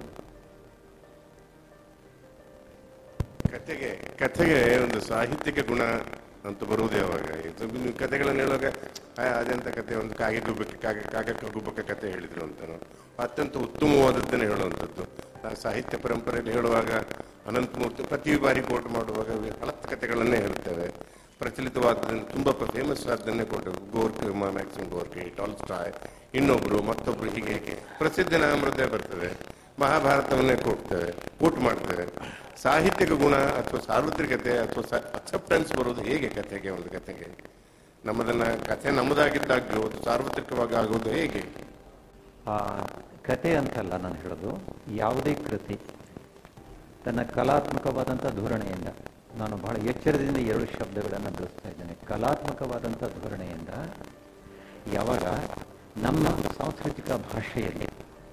ಕತೆಗೆ ಕತೆಗೆ ಒಂದು ಸಾಹಿತ್ಯಿಕ ಗುಣ ಅಂತ ಬರುವುದು ಯಾವಾಗ ಇದು ನೀವು ಕತೆಗಳನ್ನು ಹೇಳುವಾಗ ಆ, ಅದೆಂತ ಕತೆ ಒಂದು ಕಾಗೆ ಗುಬ್ಬಕ್ಕೆ ಕಾಗೆ ಕಾಗಕ್ಕ ಗುಬ್ಬಕ್ಕ ಕತೆ ಹೇಳಿದ್ರು ಅಂತ ಅತ್ಯಂತ ಉತ್ತಮವಾದದ್ದನ್ನು ಹೇಳುವಂಥದ್ದು ಆ ಸಾಹಿತ್ಯ ಪರಂಪರೆಯಲ್ಲಿ ಹೇಳುವಾಗ ಅನಂತಮೂರ್ತಿ ಪ್ರತಿ ಬಾರಿ ಕೋಟ್ ಮಾಡುವಾಗ ಹಳತ್ತು ಕತೆಗಳನ್ನೇ ಹೇಳ್ತೇವೆ ಪ್ರಚಲಿತವಾದದನ್ನು ತುಂಬಾ ಫೇಮಸ್ ಆದ್ದನ್ನೇ ಕೊಟ್ಟು ಗೋರ್ಕೆ ಮ್ಯಾಕ್ಸಿಮ್ ಗೋರ್ಕೆ ಟಾಲ್ಸ್ಟಾಯ್ ಇನ್ನೊಬ್ರು ಮತ್ತೊಬ್ರು ಹೀಗೆ ಪ್ರಸಿದ್ಧ ನಾಮೃತೆ ಬರ್ತದೆ ಮಹಾಭಾರತವನ್ನೇ ಕೊಡ್ತೇವೆ ಕೋಟ್ ಮಾಡ್ತೇವೆ ಸಾಹಿತ್ಯಿಕ ಗುಣ ಅಥವಾ ಸಾರ್ವತ್ರಿಕತೆ ಅಥವಾ ಅಕ್ಸೆಪ್ಟೆನ್ಸ್ ಬರೋದು ಹೇಗೆ ಕಥೆಗೆ ಒಂದು ಕಥೆಗೆ ನಮ್ಮದನ್ನ ಕಥೆ ನಮ್ಮದಾಗಿದ್ದಾಗ್ಲೂ ಅದು ಸಾರ್ವತ್ರಿಕವಾಗಿ ಆಗೋದು ಹೇಗೆ ಆ ಕತೆ ಅಂತಲ್ಲ ನಾನು ಹೇಳೋದು ಯಾವುದೇ ಕೃತಿ ತನ್ನ ಕಲಾತ್ಮಕವಾದಂಥ ಧೋರಣೆಯಿಂದ ನಾನು ಬಹಳ ಎಚ್ಚರದಿಂದ ಎರಡು ಶಬ್ದಗಳನ್ನು ಬಳಸ್ತಾ ಇದ್ದೇನೆ ಕಲಾತ್ಮಕವಾದಂಥ ಧೋರಣೆಯಿಂದ ಯಾವಾಗ ನಮ್ಮ ಸಾಂಸ್ಕೃತಿಕ ಭಾಷೆಯಲ್ಲಿ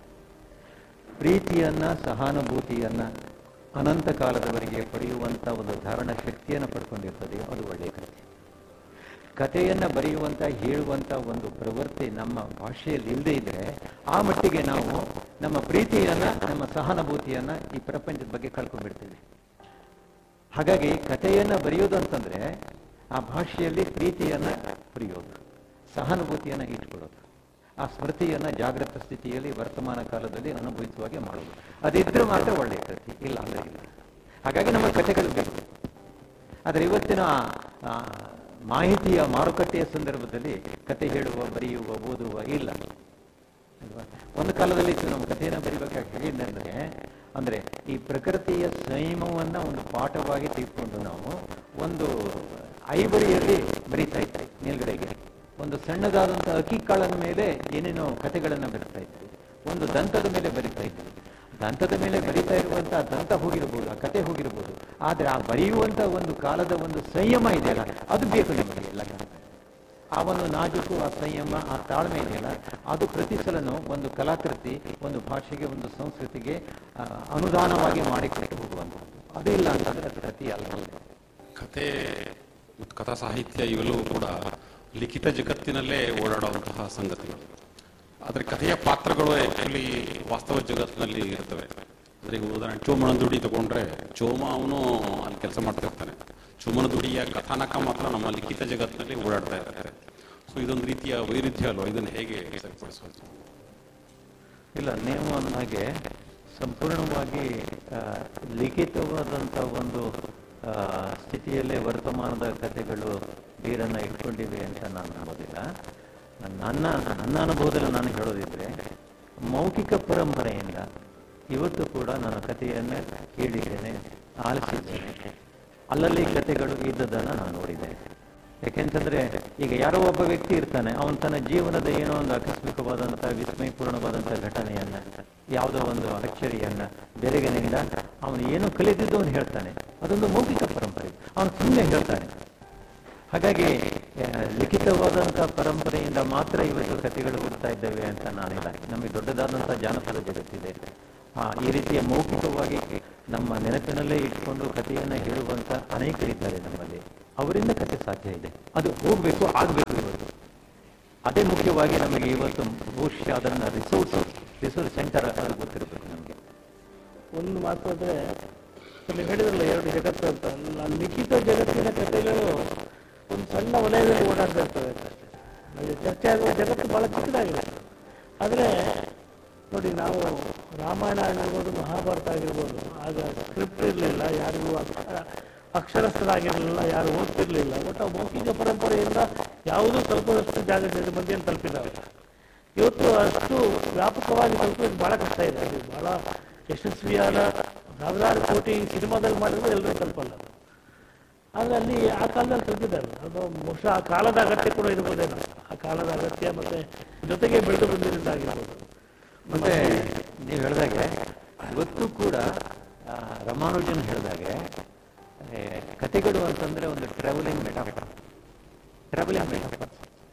ಪ್ರೀತಿಯನ್ನ ಸಹಾನುಭೂತಿಯನ್ನ ಅನಂತ ಕಾಲದವರೆಗೆ ಪಡೆಯುವಂಥ ಒಂದು ಧಾರಣ ಶಕ್ತಿಯನ್ನು ಪಡ್ಕೊಂಡಿರ್ತದೆಯೋ ಅದು ಒಳ್ಳೆಯ ಕಥೆ ಕಥೆಯನ್ನ ಬರೆಯುವಂತ ಹೇಳುವಂತ ಒಂದು ಪ್ರವೃತ್ತಿ ನಮ್ಮ ಭಾಷೆಯಲ್ಲಿ ಇಲ್ಲದೆ ಇದ್ರೆ ಆ ಮಟ್ಟಿಗೆ ನಾವು ನಮ್ಮ ಪ್ರೀತಿಯನ್ನ ನಮ್ಮ ಸಹಾನುಭೂತಿಯನ್ನ ಈ ಪ್ರಪಂಚದ ಬಗ್ಗೆ ಕಳ್ಕೊಂಡ್ಬಿಡ್ತೀವಿ ಹಾಗಾಗಿ ಕಥೆಯನ್ನ ಬರೆಯೋದು ಅಂತಂದ್ರೆ ಆ ಭಾಷೆಯಲ್ಲಿ ಪ್ರೀತಿಯನ್ನ ಬರೆಯೋದು ಸಹಾನುಭೂತಿಯನ್ನ ಇಟ್ಕೊಳ್ಳೋದು ಆ ಸ್ಮೃತಿಯನ್ನ ಜಾಗೃತ ಸ್ಥಿತಿಯಲ್ಲಿ ವರ್ತಮಾನ ಕಾಲದಲ್ಲಿ ಅನುಭವಿಸುವಾಗೆ ಮಾಡೋದು ಅದಿದ್ರೆ ಮಾತ್ರ ಒಳ್ಳೆಯ ಕೃತಿ ಇಲ್ಲ ಅಂದ್ರೆ ಇಲ್ಲ ಹಾಗಾಗಿ ನಮ್ಮ ಕಥೆಗಳು ಬೇಕು ಆದರೆ ಇವತ್ತಿನ ಆ, ಮಾಹಿತಿಯ ಮಾರುಕಟ್ಟೆಯ ಸಂದರ್ಭದಲ್ಲಿ ಕತೆ ಹೇಳುವ ಬರೆಯುವ ಓದುವ ಇಲ್ಲ ಅಲ್ವಾ? ಒಂದು ಕಾಲದಲ್ಲಿ ಇತ್ತು ನಮ್ಮ ಕಥೆಯನ್ನು ಬರಿಬೇಕಾಗಿ ಹೇಳಿದ್ರೆ ಅಂದ್ರೆ ಈ ಪ್ರಕೃತಿಯ ಸಂಯಮವನ್ನ ಒಂದು ಪಾಠವಾಗಿ ತೆಗೆದುಕೊಂಡು ನಾವು ಒಂದು ಐಬರಿಯಲ್ಲಿ ಬರಿತಾ ಇದ್ವಿ ಮೇಲ್ಗಡೆಗೆ ಒಂದು ಸಣ್ಣದಾದಂತಹ ಅಕ್ಕಿ ಕಾಳನ ಮೇಲೆ ಏನೇನೋ ಕಥೆಗಳನ್ನು ಬರಿತಾ ಇದ್ವಿ ಒಂದು ದಂತದ ಮೇಲೆ ಬರಿತಾ ಇದ್ವಿ ದಂತದ ಮೇಲೆ ಬರಿತಾ ಇರುವಂತಹ ದಂತ ಹೋಗಿರಬಹುದು ಆ ಕತೆ ಹೋಗಿರಬಹುದು ಆದ್ರೆ ಆ ಬರೆಯುವಂತ ಒಂದು ಕಾಲದ ಒಂದು ಸಂಯಮ ಇದೆಯಲ್ಲ ಅದು ಬೇಕು ನಮಗೆ ಎಲ್ಲ ಆ ಒಂದು ನಾಜುಕು ಆ ಸಂಯಮ ಆ ತಾಳ್ಮೆ ಇದೆಯಲ್ಲ ಅದು ಪ್ರತಿ ಸಲನೂ ಒಂದು ಕಲಾಕೃತಿ ಒಂದು ಭಾಷೆಗೆ ಒಂದು ಸಂಸ್ಕೃತಿಗೆ ಆ, ಅನುದಾನವಾಗಿ ಮಾಡಿಕೊಟ್ಟು ಹೋಗುವಂಥದ್ದು ಅದು ಇಲ್ಲ ಅಂತಂದ್ರೆ ಅದು ಕೃತಿ ಅಲ್ಲ ಕತೆ ಮತ್ತು ಕಥಾ ಸಾಹಿತ್ಯ ಇವೆಲ್ಲವೂ ಕೂಡ ಲಿಖಿತ ಜಗತ್ತಿನಲ್ಲೇ ಓಡಾಡುವಂತಹ ಸಂಗತಿಗಳು ಆದರೆ ಕಥೆಯ ಪಾತ್ರಗಳು ಆಕ್ಚುಲಿ ವಾಸ್ತವ ಜಗತ್ತಿನಲ್ಲಿ ಇರ್ತವೆ ಅಂದ್ರೆ ಈಗ ಉದಾಹರಣೆ ಚೋಮನ ದುಡಿ ತಗೊಂಡ್ರೆ ಚೋಮ ಅವನು ಅಲ್ಲಿ ಕೆಲಸ ಮಾಡ್ತಾ ಇರ್ತಾನೆ ಚೋಮನ ದುಡಿಯ ಕಥಾನಕ ಮಾತ್ರ ನಮ್ಮ ಲಿಖಿತ ಜಗತ್ತಿನಲ್ಲಿ ಓಡಾಡ್ತಾ ಇರುತ್ತೆ ಸೊ ಇದೊಂದು ರೀತಿಯ ವೈರುಧ್ಯ ಅಲ್ವಾ ಇದನ್ನು ಹೇಗೆ ಸರಿಪಡಿಸೋದು ಇಲ್ಲ ನೀವು ಅಂದ ಹಾಗೆ ಸಂಪೂರ್ಣವಾಗಿ ಆ, ಲಿಖಿತವಾದಂಥ ಒಂದು ಆ, ಸ್ಥಿತಿಯಲ್ಲೇ ವರ್ತಮಾನದ ಕಥೆಗಳು ಬೇರನ್ನ ಇಟ್ಕೊಂಡಿವೆ ಅಂತ ನಾನು ನಂಬೋದಿಲ್ಲ ನನ್ನ ನನ್ನ ಅನುಭವದಲ್ಲಿ ನಾನು ಹೇಳೋದಿದ್ರೆ ಮೌಖಿಕ ಪರಂಪರೆಯಿಂದ ಇವತ್ತು ಕೂಡ ನಾನು ಕಥೆಯನ್ನ ಕೇಳಿದ್ದೇನೆ ಆಲಿಸಿದ್ದೇನೆ ಅಲ್ಲಲ್ಲಿ ಕಥೆಗಳು ಇದ್ದದನ್ನ ನಾನು ನೋಡಿದ್ದೇನೆ ಯಾಕೆಂತಂದ್ರೆ ಈಗ ಯಾರೋ ಒಬ್ಬ ವ್ಯಕ್ತಿ ಇರ್ತಾನೆ ಅವನು ತನ್ನ ಜೀವನದ ಏನೋ ಒಂದು ಆಕಸ್ಮಿಕವಾದಂತಹ ವಿಸ್ಮಯಪೂರ್ಣವಾದಂತಹ ಘಟನೆಯನ್ನ ಯಾವುದೋ ಒಂದು ಅಚ್ಚರಿಯನ್ನ ಬೆಳಗಿನಿಂದ ಅವನು ಏನೋ ಕಲಿತಿದ್ದು ಅವನು ಹೇಳ್ತಾನೆ ಅದೊಂದು ಮೌಖಿಕ ಪರಂಪರೆ ಅವನು ಸುಮ್ಮನೆ ಹೇಳ್ತಾನೆ ಹಾಗಾಗಿ ಆ, ಲಿಖಿತವಾದಂತಹ ಪರಂಪರೆಯಿಂದ ಮಾತ್ರ ಇವತ್ತು ಕಥೆಗಳು ಹುಡ್ತಾ ಇದ್ದೇವೆ ಅಂತ ನಾನಿಲ್ಲ ನಮಗೆ ದೊಡ್ಡದಾದಂತಹ ಜಾನಪದ ಜಗತ್ತಿದೆ ಆ, ಈ ರೀತಿಯ ಮೌಖಿಕವಾಗಿ ನಮ್ಮ ನೆನಪಿನಲ್ಲೇ ಇಟ್ಕೊಂಡು ಕಥೆಯನ್ನು ಹೇಳುವಂತ ಅನೇಕರಿದ್ದಾರೆ ನಮ್ಮಲ್ಲಿ ಅವರಿಂದ ಕಥೆ ಸಾಧ್ಯ ಇದೆ ಅದು ಹೋಗಬೇಕು ಆಗಬೇಕು ಇವತ್ತು ಅದೇ ಮುಖ್ಯವಾಗಿ ನಮಗೆ ಇವತ್ತು ಬಹುಶಃ ಅದನ್ನು ರಿಸೋರ್ಸ್ ರಿಸೋರ್ಸ್ ಸೆಂಟರ್ ಅದು ಗೊತ್ತಿರಬೇಕು ನಮಗೆ ಒಂದು ಮಾತು ಅಂದ್ರೆ ನೀವು ಹೇಳಿದ್ರಲ್ಲ ಎರಡು ಜಗತ್ತು ಅಂತ ಆ ಲಿಖಿತ ಜಗತ್ತಿನ ಕಥೆಗಳು ಒಂದು ಸಣ್ಣ ವಲಯದಲ್ಲಿ ಓಡಾಡ್ತಾ ಇರ್ತವೆ ಅಷ್ಟೇ ಅದು ಚರ್ಚೆ ಆಗುವ ಜಗತ್ತು ಬಹಳ ಚಿಕ್ಕದಾಗಿದೆ ಆದರೆ ನೋಡಿ ನಾವು ರಾಮಾಯಣ ಆಗಿರ್ಬೋದು ಮಹಾಭಾರತ ಆಗಿರ್ಬೋದು ಆಗ ಸ್ಕ್ರಿಪ್ಟ್ ಇರಲಿಲ್ಲ ಯಾರಿಗೂ ಅಕ್ಷರ ಅಕ್ಷರಸ್ಥರಾಗಿರಲಿಲ್ಲ ಯಾರು ಓದ್ತಿರ್ಲಿಲ್ಲ ಒಟ್ಟು ಮೌಖಿಕ ಪರಂಪರೆಯಿಂದ ಯಾವುದೂ ತಲುಪದಷ್ಟು ಜಾಗದಲ್ಲಿ ಮಂದಿಯನ್ನು ತಲುಪಿದ್ದಾರೆ ಇವತ್ತು ಅಷ್ಟು ವ್ಯಾಪಕವಾಗಿ ತಲುಪೋದು ಬಹಳ ಕಷ್ಟ ಇದೆ ಅದು ಬಹಳ ಯಶಸ್ವಿಯಾದ ಸಾವಿರಾರು ಕೋಟಿ ಸಿನಿಮಾದಲ್ಲಿ ಮಾಡಿದ್ರೆ ಎಲ್ಲರೂ ತಲುಪಲ್ಲ ಅದು. ಆದ್ರೆ ಅಲ್ಲಿ ಆ ಕಾಲದಲ್ಲಿ ತಲುಪಿದ್ದಾರೆ ಅದು ಬಹುಶಃ ಆ ಕಾಲದ ಅಗತ್ಯ ಕೂಡ ಇರ್ಬೋದೇನೋ ಆ ಕಾಲದ ಅಗತ್ಯ ಮತ್ತೆ ಜೊತೆಗೆ ಬೆಳೆದು ಬಂದಿರೋದು ಆಗಿರ್ಬೋದು ಮತ್ತೆ ನೀವು ಹೇಳಿದಾಗೆ ಇವತ್ತು ಕೂಡ ಆ, ರಾಮಾನುಜನ್ ಹೇಳಿದಾಗೆ ಏ, ಕಥೆಗಳು ಅಂತಂದ್ರೆ ಒಂದು ಟ್ರಾವೆಲಿಂಗ್ ಮೆಟಾಫರ್ ಟ್ರಾವೆಲಿಂಗ್ ಮೆಟಾಫರ್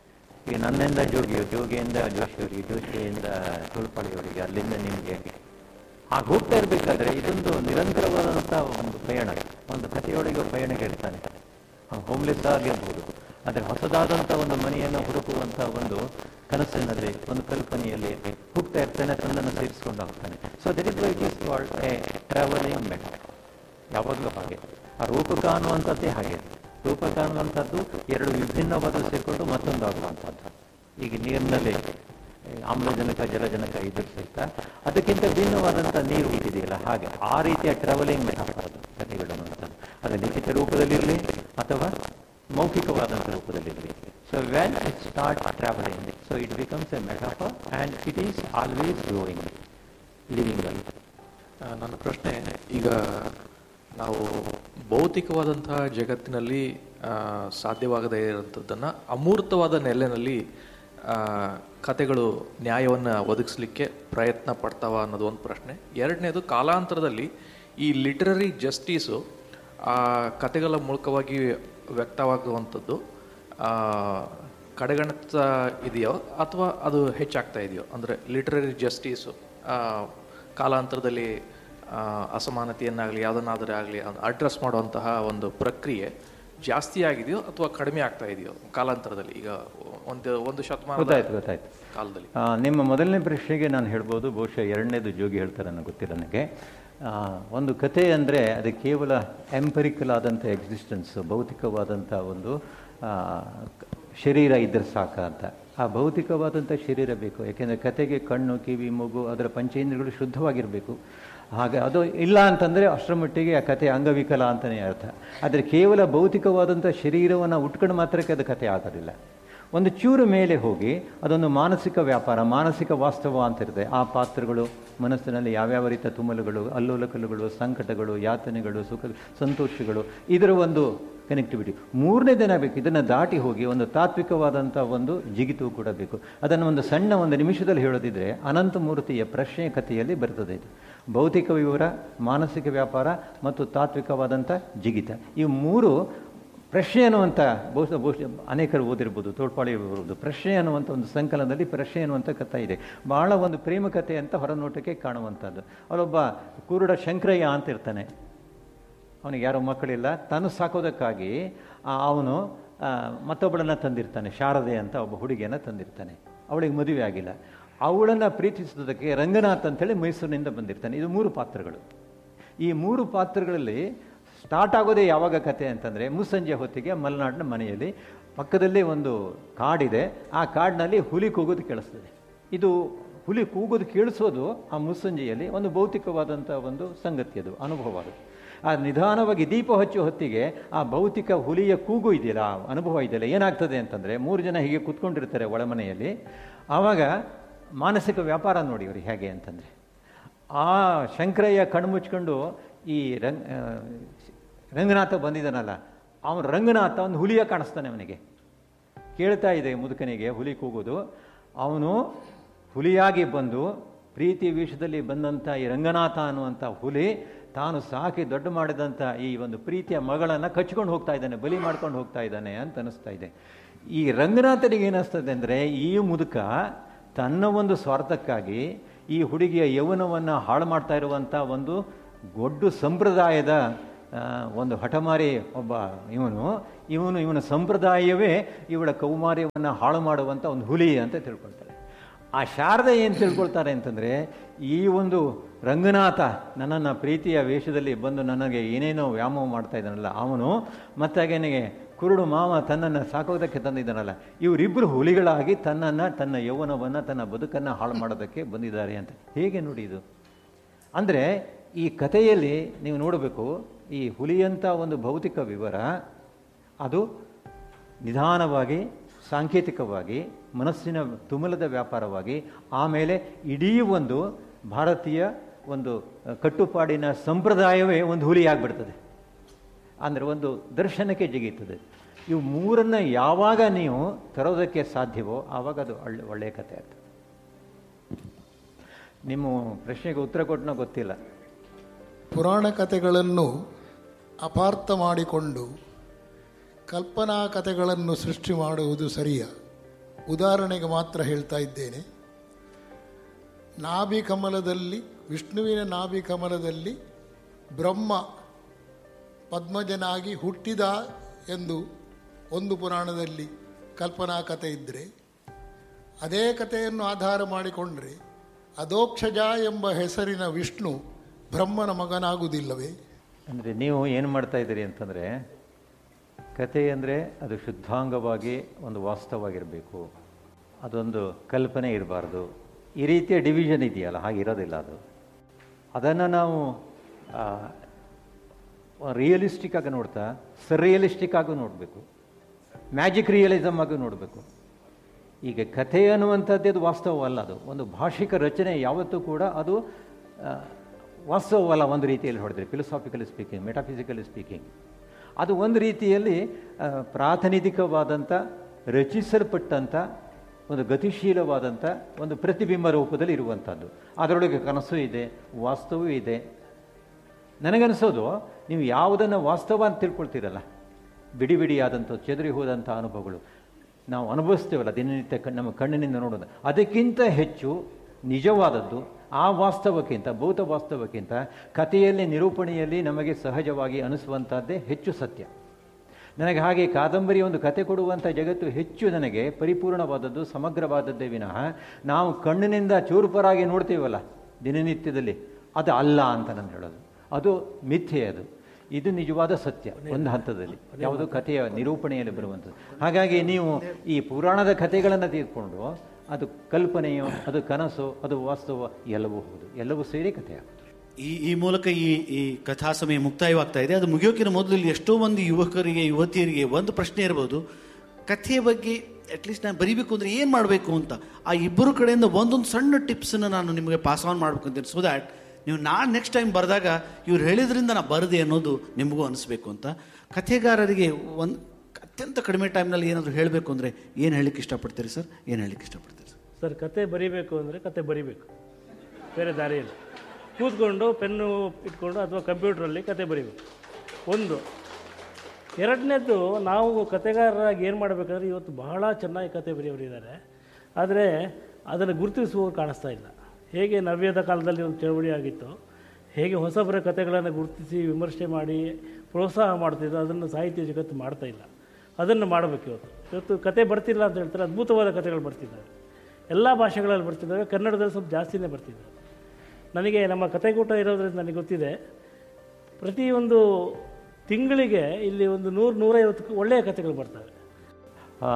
ಈಗ ನನ್ನಿಂದ ಜೋಗಿ ಜೋಗಿಯಿಂದ ಜೋಶಿಯವರಿಗೆ ಜೋಶಿಯಿಂದ ತುಳ್ಪಾಳಿಯವರಿಗೆ ಅಲ್ಲಿಂದ ನಿಮಗೆ ಹಾಗೆ ಹೋಗ್ತಾ ಇರಬೇಕಾದ್ರೆ ಇದೊಂದು ನಿರಂತರವಾದಂಥ ಒಂದು ಪಯಣ ಒಂದು ಕಥೆಯೊಳಗೆ ಪಯಣ ಇರ್ತಾನೆ ಹೋಮ್ಲೆಸ್ ಆಗಿರ್ಬೋದು ಆದರೆ ಹೊಸದಾದಂಥ ಒಂದು ಮನೆಯನ್ನು ಹುಡುಕುವಂಥ ಒಂದು ಕನಸಿನಲ್ಲಿ ಒಂದು ಕಲ್ಪನೆಯಲ್ಲಿ ಹೋಗ್ತಾ ಇರ್ತಾನೆ ತನ್ನನ್ನು ಸೇರಿಸ್ಕೊಂಡು ಹೋಗ್ತಾನೆ so that is why it is called a travelling met ಯಾವಾಗಲೂ ಹಾಗೆ ಆ ರೂಪಕ ಅನ್ನುವಂಥದ್ದೇ ಹಾಗೆ ರೂಪಕ ಅನ್ನುವಂಥದ್ದು ಎರಡು ವಿಭಿನ್ನವಾದ ಸೇರಿಕೊಂಡು ಮತ್ತೊಂದು ಆಗುವಂಥದ್ದು ಈಗ ನೀರಿನಲ್ಲಿ ಏ, ಆಮ್ಲಜನಕ ಜಲಜನಕ ಇದ್ರ ಸಹಿತ ಅದಕ್ಕಿಂತ ಭಿನ್ನವಾದಂಥ ನೀರು ಇದೆಯಲ್ಲ ಹಾಗೆ ಆ ರೀತಿಯ ಟ್ರಾವೆಲಿಂಗ್ ಮೆಟಾಫರ್ ಕಥೆಗಳು ಅನ್ನುವಂಥದ್ದು ಅದು ಲಿಖಿತ ರೂಪದಲ್ಲಿರಲಿ ಅಥವಾ ಮೌಖಿಕವಾದಂಥ ರೂಪದಲ್ಲಿರಲಿ so when it start travelling so it becomes a metaphor and it is always growing living well ah, ನನ್ನ ಪ್ರಶ್ನೆ ಈಗ ನಾವು ಭೌತಿಕವಾದಂತಹ ಜಗತ್ತಿನಲ್ಲಿ ಆ, ಸಾಧ್ಯವಾಗದೇ ಇರೋಂಥದ್ದನ್ನು ಅಮೂರ್ತವಾದ ನೆಲೆಯಲ್ಲಿ ಆ, ಕತೆಗಳು ನ್ಯಾಯವನ್ನು ಒದಗಿಸ್ಲಿಕ್ಕೆ ಪ್ರಯತ್ನ ಪಡ್ತಾವ ಅನ್ನೋದು ಒಂದು ಪ್ರಶ್ನೆ ಎರಡನೇದು ಕಾಲಾಂತರದಲ್ಲಿ ಈ ಲಿಟರರಿ ಜಸ್ಟಿಸು ಆ ಕತೆಗಳ ಮೂಲಕವಾಗಿ ವ್ಯಕ್ತವಾಗುವಂಥದ್ದು ಆ, ಕಡೆಗಣಿಸ್ತಾ ಇದೆಯೋ ಅಥವಾ ಅದು ಹೆಚ್ಚಾಗ್ತಾ ಇದೆಯೋ ಅಂದರೆ ಲಿಟರರಿ ಜಸ್ಟಿಸು ಕಾಲಾಂತರದಲ್ಲಿ ಆ, ಅಸಮಾನತೆಯನ್ನಾಗಲಿ ಯಾವುದನ್ನಾದರೂ ಆಗಲಿ ಅಡ್ರೆಸ್ ಮಾಡುವಂತಹ ಒಂದು ಪ್ರಕ್ರಿಯೆ ಜಾಸ್ತಿ ಆಗಿದೆಯೋ ಅಥವಾ ಕಡಿಮೆ ಆಗ್ತಾ ಇದೆಯೋ ಕಾಲಾಂತರದಲ್ಲಿ ಈಗ ಒಂದು ಒಂದು ಶತಮಾನ ಗೊತ್ತಾಯ್ತು ಗೊತ್ತಾಯ್ತು ಕಾಲದಲ್ಲಿ ಆ, ನಿಮ್ಮ ಮೊದಲನೇ ಪ್ರಶ್ನೆಗೆ ನಾನು ಹೇಳ್ಬೋದು ಬಹುಶಃ ಎರಡನೇದು ಜೋಗಿ ಹೇಳ್ತಾರೆ ನನಗೆ ಗೊತ್ತಿಲ್ಲ ನನಗೆ ಆ, ಒಂದು ಕತೆ ಅಂದರೆ ಅದು ಕೇವಲ ಎಂಪರಿಕಲ್ ಆದಂಥ ಎಕ್ಸಿಸ್ಟೆನ್ಸ್ ಭೌತಿಕವಾದಂಥ ಒಂದು ಆ, ಕ- ಶರೀರ ಇದ್ದರೆ ಸಾಕ ಅಂತ ಆ ಭೌತಿಕವಾದಂಥ ಶರೀರ ಬೇಕು ಯಾಕೆಂದರೆ ಕತೆಗೆ ಕಣ್ಣು ಕಿವಿ ಮೂಗು ಅದರ ಪಂಚೇಂದ್ರಿಯಗಳು ಶುದ್ಧವಾಗಿರಬೇಕು ಹಾಗೆ ಅದು ಇಲ್ಲ ಅಂತಂದರೆ ಅಷ್ಟರ ಮಟ್ಟಿಗೆ ಆ ಕತೆ ಅಂಗವಿಕಲ ಅಂತಲೇ ಅರ್ಥ ಆದರೆ ಕೇವಲ ಭೌತಿಕವಾದಂಥ ಶರೀರವನ್ನು ಉಟ್ಕೊಂಡು ಮಾತ್ರಕ್ಕೆ ಅದು ಕತೆ ಆಗೋದಿಲ್ಲ ಒಂದು ಚೂರು ಮೇಲೆ ಹೋಗಿ ಅದೊಂದು ಮಾನಸಿಕ ವ್ಯಾಪಾರ ಮಾನಸಿಕ ವಾಸ್ತವ ಅಂತ ಇರುತ್ತೆ ಆ ಪಾತ್ರಗಳು ಮನಸ್ಸಿನಲ್ಲಿ ಯಾವ್ಯಾವ ರೀತಿಯ ತುಮಲುಗಳು ಅಲ್ಲೋಲಕಲ್ಲುಗಳು ಸಂಕಟಗಳು ಯಾತನೆಗಳು ಸುಖ ಸಂತೋಷಗಳು ಇದರ ಒಂದು ಕನೆಕ್ಟಿವಿಟಿ ಮೂರನೇ ದಿನ ಬೇಕು ಇದನ್ನು ದಾಟಿ ಹೋಗಿ ಒಂದು ತಾತ್ವಿಕವಾದಂಥ ಒಂದು ಜಿಗಿತು ಕೂಡ ಬೇಕು ಅದನ್ನು ಒಂದು ಸಣ್ಣ ಒಂದು ನಿಮಿಷದಲ್ಲಿ ಹೇಳೋದಿದ್ರೆ ಅನಂತಮೂರ್ತಿಯ ಪ್ರಶ್ನೆ ಕಥೆಯಲ್ಲಿ ಬರ್ತದೆ ಇದು ಭೌತಿಕ ವಿವರ ಮಾನಸಿಕ ವ್ಯಾಪಾರ ಮತ್ತು ತಾತ್ವಿಕವಾದಂಥ ಜಿಗಿತ ಈ ಮೂರು ಪ್ರಶ್ನೆ ಅನ್ನುವಂಥ ಬಹುಶಃ ಬಹುಶಃ ಅನೇಕರು ಓದಿರ್ಬೋದು ತೋಳ್ಪಾಳಿ ಇರ್ಬೋದು ಪ್ರಶ್ನೆ ಅನ್ನುವಂಥ ಒಂದು ಸಂಕಲನದಲ್ಲಿ ಪ್ರಶ್ನೆ ಅನ್ನುವಂಥ ಕಥೆ ಇದೆ ಬಹಳ ಒಂದು ಪ್ರೇಮ ಕಥೆ ಅಂತ ಹೊರನೋಟಕ್ಕೆ ಕಾಣುವಂಥದ್ದು ಅವನೊಬ್ಬ ಕುರುಡ ಶಂಕರಯ್ಯ ಅಂತ ಇರ್ತಾನೆ ಅವನಿಗೆ ಯಾರೋ ಮಕ್ಕಳಿಲ್ಲ ತಾನು ಸಾಕೋದಕ್ಕಾಗಿ ಆ, ಅವನು ಆ, ಮತ್ತೊಬ್ಬಳನ್ನು ತಂದಿರ್ತಾನೆ ಶಾರದೆ ಅಂತ ಒಬ್ಬ ಹುಡುಗಿಯನ್ನು ತಂದಿರ್ತಾನೆ ಅವಳಿಗೆ ಮದುವೆ ಆಗಿಲ್ಲ ಅವಳನ್ನು ಪ್ರೀತಿಸೋದಕ್ಕೆ ರಂಗನಾಥ್ ಅಂತೇಳಿ ಮೈಸೂರಿನಿಂದ ಬಂದಿರ್ತಾನೆ ಇದು ಮೂರು ಪಾತ್ರಗಳು ಈ ಮೂರು ಪಾತ್ರಗಳಲ್ಲಿ ಸ್ಟಾರ್ಟ್ ಆಗೋದೇ ಯಾವಾಗ ಕತೆ ಅಂತಂದರೆ ಮುಸ್ಸಂಜೆ ಹೊತ್ತಿಗೆ ಮಲೆನಾಡಿನ ಮನೆಯಲ್ಲಿ ಪಕ್ಕದಲ್ಲೇ ಒಂದು ಕಾಡಿದೆ ಆ ಕಾಡಿನಲ್ಲಿ ಹುಲಿ ಕೂಗೋದು ಕೇಳಿಸ್ತದೆ ಇದು ಹುಲಿ ಕೂಗೋದು ಕೇಳಿಸೋದು ಆ ಮುಸ್ಸಂಜೆಯಲ್ಲಿ ಒಂದು ಭೌತಿಕವಾದಂಥ ಒಂದು ಸಂಗತಿ ಅದು ಅನುಭವ ಅದು ಆ ನಿಧಾನವಾಗಿ ದೀಪ ಹಚ್ಚುವ ಹೊತ್ತಿಗೆ ಆ ಭೌತಿಕ ಹುಲಿಯ ಕೂಗು ಇದೆಯಲ್ಲ ಆ ಅನುಭವ ಇದೆಯಲ್ಲ ಏನಾಗ್ತದೆ ಅಂತಂದರೆ ಮೂರು ಜನ ಹೀಗೆ ಕೂತ್ಕೊಂಡಿರ್ತಾರೆ ಒಳಮನೆಯಲ್ಲಿ ಆವಾಗ ಮಾನಸಿಕ ವ್ಯಾಪಾರ ನೋಡಿ ಅವ್ರಿಗೆ ಹೇಗೆ ಅಂತಂದರೆ ಆ ಶಂಕರಯ್ಯ ಕಣ್ಮುಚ್ಕೊಂಡು ಈ ರಂಗ್ ಆ, ರಂಗನಾಥ ಬಂದಿದ್ದಾನಲ್ಲ ಅವನು ರಂಗನಾಥ ಒಂದು ಹುಲಿಯ ಕಾಣಿಸ್ತಾನೆ ಅವನಿಗೆ ಕೇಳ್ತಾ ಇದೆ ಮುದುಕನಿಗೆ ಹುಲಿ ಕೂಗೋದು ಅವನು ಹುಲಿಯಾಗಿ ಬಂದು ಪ್ರೀತಿ ವಿಷಯದಲ್ಲಿ ಬಂದಂಥ ಈ ರಂಗನಾಥ ಅನ್ನುವಂಥ ಹುಲಿ ತಾನು ಸಾಕಿ ದೊಡ್ಡ ಮಾಡಿದಂಥ ಈ ಒಂದು ಪ್ರೀತಿಯ ಮಗಳನ್ನು ಕಚ್ಕೊಂಡು ಹೋಗ್ತಾ ಇದ್ದಾನೆ ಬಲಿ ಮಾಡ್ಕೊಂಡು ಹೋಗ್ತಾ ಇದ್ದಾನೆ ಅಂತ ಅನಿಸ್ತಾ ಇದೆ ಈ ರಂಗನಾಥನಿಗೆ ಏನಿಸ್ತದೆ ಅಂದರೆ ಈ ಮುದುಕ ತನ್ನ ಒಂದು ಸ್ವಾರ್ಥಕ್ಕಾಗಿ ಈ ಹುಡುಗಿಯ ಯೌವನವನ್ನು ಹಾಳು ಮಾಡ್ತಾ ಇರುವಂಥ ಒಂದು ಗೊಡ್ಡು ಸಂಪ್ರದಾಯದ ಆ, ಒಂದು ಹಠಮಾರಿ ಒಬ್ಬ ಇವನು ಇವನು ಇವನ ಸಂಪ್ರದಾಯವೇ ಇವಳ ಕೌಮಾರ್ಯವನ್ನು ಹಾಳು ಮಾಡುವಂಥ ಒಂದು ಹುಲಿ ಅಂತ ತಿಳ್ಕೊಳ್ತಾರೆ ಆ ಶಾರದೆ ಏನು ತಿಳ್ಕೊಳ್ತಾರೆ ಅಂತಂದರೆ ಈ ಒಂದು ರಂಗನಾಥ ನನ್ನನ್ನು ಪ್ರೀತಿಯ ವೇಷದಲ್ಲಿ ಬಂದು ನನಗೆ ಏನೇನೋ ವ್ಯಾಮೋಹ ಮಾಡ್ತಾ ಇದ್ದಾನಲ್ಲ ಅವನು ಮತ್ತಾಗೇನಿಗೆ ಕುರುಡು ಮಾವ ತನ್ನನ್ನು ಸಾಕೋದಕ್ಕೆ ತಂದಿದ್ದಾನಲ್ಲ ಇವರಿಬ್ಬರು ಹುಲಿಗಳಾಗಿ ತನ್ನನ್ನು ತನ್ನ ಯೌವನವನ್ನು ತನ್ನ ಬದುಕನ್ನು ಹಾಳು ಮಾಡೋದಕ್ಕೆ ಬಂದಿದ್ದಾರೆ ಅಂತ ಹೇಗೆ ನೋಡಿ ಇದು ಅಂದರೆ ಈ ಕಥೆಯಲ್ಲಿ ನೀವು ನೋಡಬೇಕು ಈ ಹುಲಿಯಂಥ ಒಂದು ಭೌತಿಕ ವಿವರ ಅದು ನಿಧಾನವಾಗಿ ಸಾಂಕೇತಿಕವಾಗಿ ಮನಸ್ಸಿನ ತುಮಲದ ವ್ಯಾಪಾರವಾಗಿ ಆಮೇಲೆ ಇಡೀ ಒಂದು ಭಾರತೀಯ ಒಂದು ಅಹ್, ಕಟ್ಟುಪಾಡಿನ ಸಂಪ್ರದಾಯವೇ ಒಂದು ಹುಲಿಯಾಗ್ಬಿಡ್ತದೆ ಅಂದರೆ ಒಂದು ದರ್ಶನಕ್ಕೆ ಜಿಗೀತದೆ ಇವು ಮೂರನ್ನು ಯಾವಾಗ ನೀವು ತರೋದಕ್ಕೆ ಸಾಧ್ಯವೋ ಆವಾಗ ಅದು ಒಳ್ಳೆ ಒಳ್ಳೆಯ ಕಥೆ ಆಗ್ತದೆ ನಿಮ್ಮ ಪ್ರಶ್ನೆಗೆ ಉತ್ತರ ಕೊಟ್ಟನೋ ಗೊತ್ತಿಲ್ಲ ಪುರಾಣ ಕಥೆಗಳನ್ನು ಅಪಾರ್ಥ ಮಾಡಿಕೊಂಡು ಕಲ್ಪನಾ ಕಥೆಗಳನ್ನು ಸೃಷ್ಟಿ ಮಾಡುವುದು ಸರಿಯ ಉದಾಹರಣೆಗೆ ಮಾತ್ರ ಹೇಳ್ತಾ ಇದ್ದೇನೆ ನಾಭಿ ಕಮಲದಲ್ಲಿ ವಿಷ್ಣುವಿನ ನಾಭಿ ಕಮಲದಲ್ಲಿ ಬ್ರಹ್ಮ ಪದ್ಮಜನಾಗಿ ಹುಟ್ಟಿದ ಎಂದು ಒಂದು ಪುರಾಣದಲ್ಲಿ ಕಲ್ಪನಾ ಕಥೆ ಇದ್ದರೆ ಅದೇ ಕಥೆಯನ್ನು ಆಧಾರ ಮಾಡಿಕೊಂಡ್ರೆ ಅದೋಕ್ಷಜ ಎಂಬ ಹೆಸರಿನ ವಿಷ್ಣು ಬ್ರಹ್ಮನ ಮಗನಾಗುವುದಿಲ್ಲವೇ ಅಂದರೆ ನೀವು ಏನು ಮಾಡ್ತಾ ಇದ್ದೀರಿ ಅಂತಂದರೆ ಕತೆ ಅಂದರೆ ಅದು ಶುದ್ಧಾಂಗವಾಗಿ ಒಂದು ವಾಸ್ತವವಾಗಿರಬೇಕು ಅದೊಂದು ಕಲ್ಪನೆ ಇರಬಾರ್ದು ಈ ರೀತಿಯ ಡಿವಿಷನ್ ಇದೆಯಲ್ಲ ಹಾಗಿರೋದಿಲ್ಲ ಅದು ಅದನ್ನು ನಾವು ರಿಯಲಿಸ್ಟಿಕ್ ಆಗಿ ನೋಡ್ತಾ ಸರ್ರಿಯಲಿಸ್ಟಿಕ್ ಆಗಿ ನೋಡಬೇಕು ಮ್ಯಾಜಿಕ್ ರಿಯಲಿಸಮ್ ಆಗಿ ನೋಡಬೇಕು ಈಗ ಕಥೆ ಅನ್ನುವಂಥದ್ದು ಅದು ವಾಸ್ತವವಲ್ಲ ಅದು ಒಂದು ಭಾಷಿಕ ರಚನೆ ಯಾವತ್ತೂ ಕೂಡ ಅದು ಆ, ವಾಸ್ತವವಲ್ಲ ಒಂದು ರೀತಿಯಲ್ಲಿ ಹೊಡೆದ್ರೆ ಫಿಲಸಾಫಿಕಲಿ ಸ್ಪೀಕಿಂಗ್ ಮೆಟಾಫಿಸಿಕಲಿ ಸ್ಪೀಕಿಂಗ್ ಅದು ಒಂದು ರೀತಿಯಲ್ಲಿ ಆ, ಪ್ರಾತಿನಿಧಿಕವಾದಂಥ ರಚಿಸಲ್ಪಟ್ಟಂಥ ಒಂದು ಗತಿಶೀಲವಾದಂಥ ಒಂದು ಪ್ರತಿಬಿಂಬ ರೂಪದಲ್ಲಿ ಇರುವಂಥದ್ದು ಅದರೊಳಗೆ ಕನಸು ಇದೆ ವಾಸ್ತವೂ ಇದೆ ನನಗನ್ನಿಸೋದು ನೀವು ಯಾವುದನ್ನು ವಾಸ್ತವ ಅಂತ ತಿಳ್ಕೊಳ್ತೀರಲ್ಲ ಬಿಡಿ ಬಿಡಿಯಾದಂಥ ಚೆದರಿ ಹೋದಂಥ ಅನುಭವಗಳು ನಾವು ಅನುಭವಿಸ್ತೇವಲ್ಲ ದಿನನಿತ್ಯ ಕಣ್- ನಮ್ಮ ಕಣ್ಣಿನಿಂದ ನೋಡೋದು ಅದಕ್ಕಿಂತ ಹೆಚ್ಚು ನಿಜವಾದದ್ದು ಆ ವಾಸ್ತವಕ್ಕಿಂತ ಭೌತ ವಾಸ್ತವಕ್ಕಿಂತ ಕಥೆಯಲ್ಲಿ ನಿರೂಪಣೆಯಲ್ಲಿ ನಮಗೆ ಸಹಜವಾಗಿ ಅನಿಸುವಂಥದ್ದೇ ಹೆಚ್ಚು ಸತ್ಯ ನನಗೆ ಹಾಗೆ ಕಾದಂಬರಿ ಒಂದು ಕತೆ ಕೊಡುವಂಥ ಜಗತ್ತು ಹೆಚ್ಚು ನನಗೆ ಪರಿಪೂರ್ಣವಾದದ್ದು ಸಮಗ್ರವಾದದ್ದೇ ವಿನಃ ನಾವು ಕಣ್ಣಿನಿಂದ ಚೂರುಪರಾಗಿ ನೋಡ್ತೀವಲ್ಲ ದಿನನಿತ್ಯದಲ್ಲಿ ಅದು ಅಲ್ಲ ಅಂತ ನಾನು ಹೇಳೋದು ಅದು ಮಿಥ್ಯೆ ಅದು ಇದು ನಿಜವಾದ ಸತ್ಯ ಒಂದು ಹಂತದಲ್ಲಿ ಯಾವುದು ಕಥೆಯ ನಿರೂಪಣೆಯಲ್ಲಿ ಬರುವಂಥದ್ದು ಹಾಗಾಗಿ ನೀವು ಈ ಪುರಾಣದ ಕಥೆಗಳನ್ನು ತೆಗೆದುಕೊಂಡು ಅದು ಕಲ್ಪನೆಯೋ ಅದು ಕನಸು ಅದು ವಾಸ್ತವ ಎಲ್ಲವೂ ಹೌದು ಎಲ್ಲವೂ ಸೇರಿ ಕಥೆಯಾಗುತ್ತೆ ಈ ಈ ಮೂಲಕ ಈ ಈ ಕಥಾ ಸಮಯ ಮುಕ್ತಾಯವಾಗ್ತಾ ಇದೆ ಅದು ಮುಗಿಯೋಕ್ಕಿಂತ ಮೊದಲು ಇಲ್ಲಿ ಎಷ್ಟೋ ಮಂದಿ ಯುವಕರಿಗೆ ಯುವತಿಯರಿಗೆ ಒಂದು ಪ್ರಶ್ನೆ ಇರ್ಬೋದು ಕಥೆಯ ಬಗ್ಗೆ ಅಟ್ಲೀಸ್ಟ್ ನಾನು ಬರಿಬೇಕು ಅಂದರೆ ಏನು ಮಾಡಬೇಕು ಅಂತ ಆ ಇಬ್ಬರು ಕಡೆಯಿಂದ ಒಂದೊಂದು ಸಣ್ಣ ಟಿಪ್ಸನ್ನು ನಾನು ನಿಮಗೆ ಪಾಸ್ ಆನ್ ಮಾಡ್ಬೇಕು ಅಂತೀನಿ ಸೊ ದ್ಯಾಟ್ ನೀವು ನಾನು ನೆಕ್ಸ್ಟ್ ಟೈಮ್ ಬರೆದಾಗ ಇವ್ರು ಹೇಳಿದ್ರಿಂದ ನಾನು ಬರದೆ ಅನ್ನೋದು ನಿಮಗೂ ಅನಿಸ್ಬೇಕು ಅಂತ ಕಥೆಗಾರರಿಗೆ ಒಂದು ಅತ್ಯಂತ ಕಡಿಮೆ ಟೈಮ್ನಲ್ಲಿ ಏನಾದರೂ ಹೇಳಬೇಕು ಅಂದರೆ ಏನು ಹೇಳಲಿಕ್ಕೆ ಇಷ್ಟಪಡ್ತೀರಿ ಸರ್ ಏನು ಹೇಳಲಿಕ್ಕೆ ಇಷ್ಟಪಡ್ತೀರಿ ಸರ್ ಸರ್ ಕತೆ ಬರಿಬೇಕು ಅಂದರೆ ಕತೆ ಬರಿಬೇಕು ಬೇರೆ ದಾರಿ ಇಲ್ಲ ಕೂತ್ಕೊಂಡು ಪೆನ್ನು ಇಟ್ಕೊಂಡು ಅಥವಾ ಕಂಪ್ಯೂಟ್ರಲ್ಲಿ ಕತೆ ಬರಿಬೇಕು ಒಂದು ಎರಡನೇದು ನಾವು ಕತೆಗಾರರಾಗಿ ಏನು ಮಾಡಬೇಕಂದ್ರೆ ಇವತ್ತು ಬಹಳ ಚೆನ್ನಾಗಿ ಕತೆ ಬರೆಯೋರಿದ್ದಾರೆ ಆದರೆ ಅದನ್ನು ಗುರುತಿಸುವವರು ಕಾಣಿಸ್ತಾ ಇಲ್ಲ ಹೇಗೆ ನವ್ಯದ ಕಾಲದಲ್ಲಿ ಒಂದು ಚಳವಳಿ ಆಗಿತ್ತು ಹೇಗೆ ಹೊಸಬರ ಕತೆಗಳನ್ನು ಗುರುತಿಸಿ ವಿಮರ್ಶೆ ಮಾಡಿ ಪ್ರೋತ್ಸಾಹ ಮಾಡ್ತಿದ್ರು ಅದನ್ನು ಸಾಹಿತ್ಯ ಜಗತ್ತು ಮಾಡ್ತಾ ಇಲ್ಲ ಅದನ್ನು ಮಾಡಬೇಕು ಇವತ್ತು ಇವತ್ತು ಕತೆ ಬರ್ತಿಲ್ಲ ಅಂತ ಹೇಳ್ತಾರೆ ಅದ್ಭುತವಾದ ಕತೆಗಳು ಬರ್ತಿದ್ದಾವೆ ಎಲ್ಲ ಭಾಷೆಗಳಲ್ಲಿ ಬರ್ತಿದ್ದಾವೆ ಕನ್ನಡದಲ್ಲಿ ಸ್ವಲ್ಪ ಜಾಸ್ತಿನೇ ಬರ್ತಿದ್ದಾವೆ ನನಗೆ ನಮ್ಮ ಕತೆಗೂಟ ಇರೋದ್ರಿಂದ ನನಗೆ ಗೊತ್ತಿದೆ ಪ್ರತಿಯೊಂದು ತಿಂಗಳಿಗೆ ಇಲ್ಲಿ ಒಂದು ನೂರು ನೂರೈವತ್ತು ಒಳ್ಳೆಯ ಕತೆಗಳು ಬರ್ತವೆ ಆ,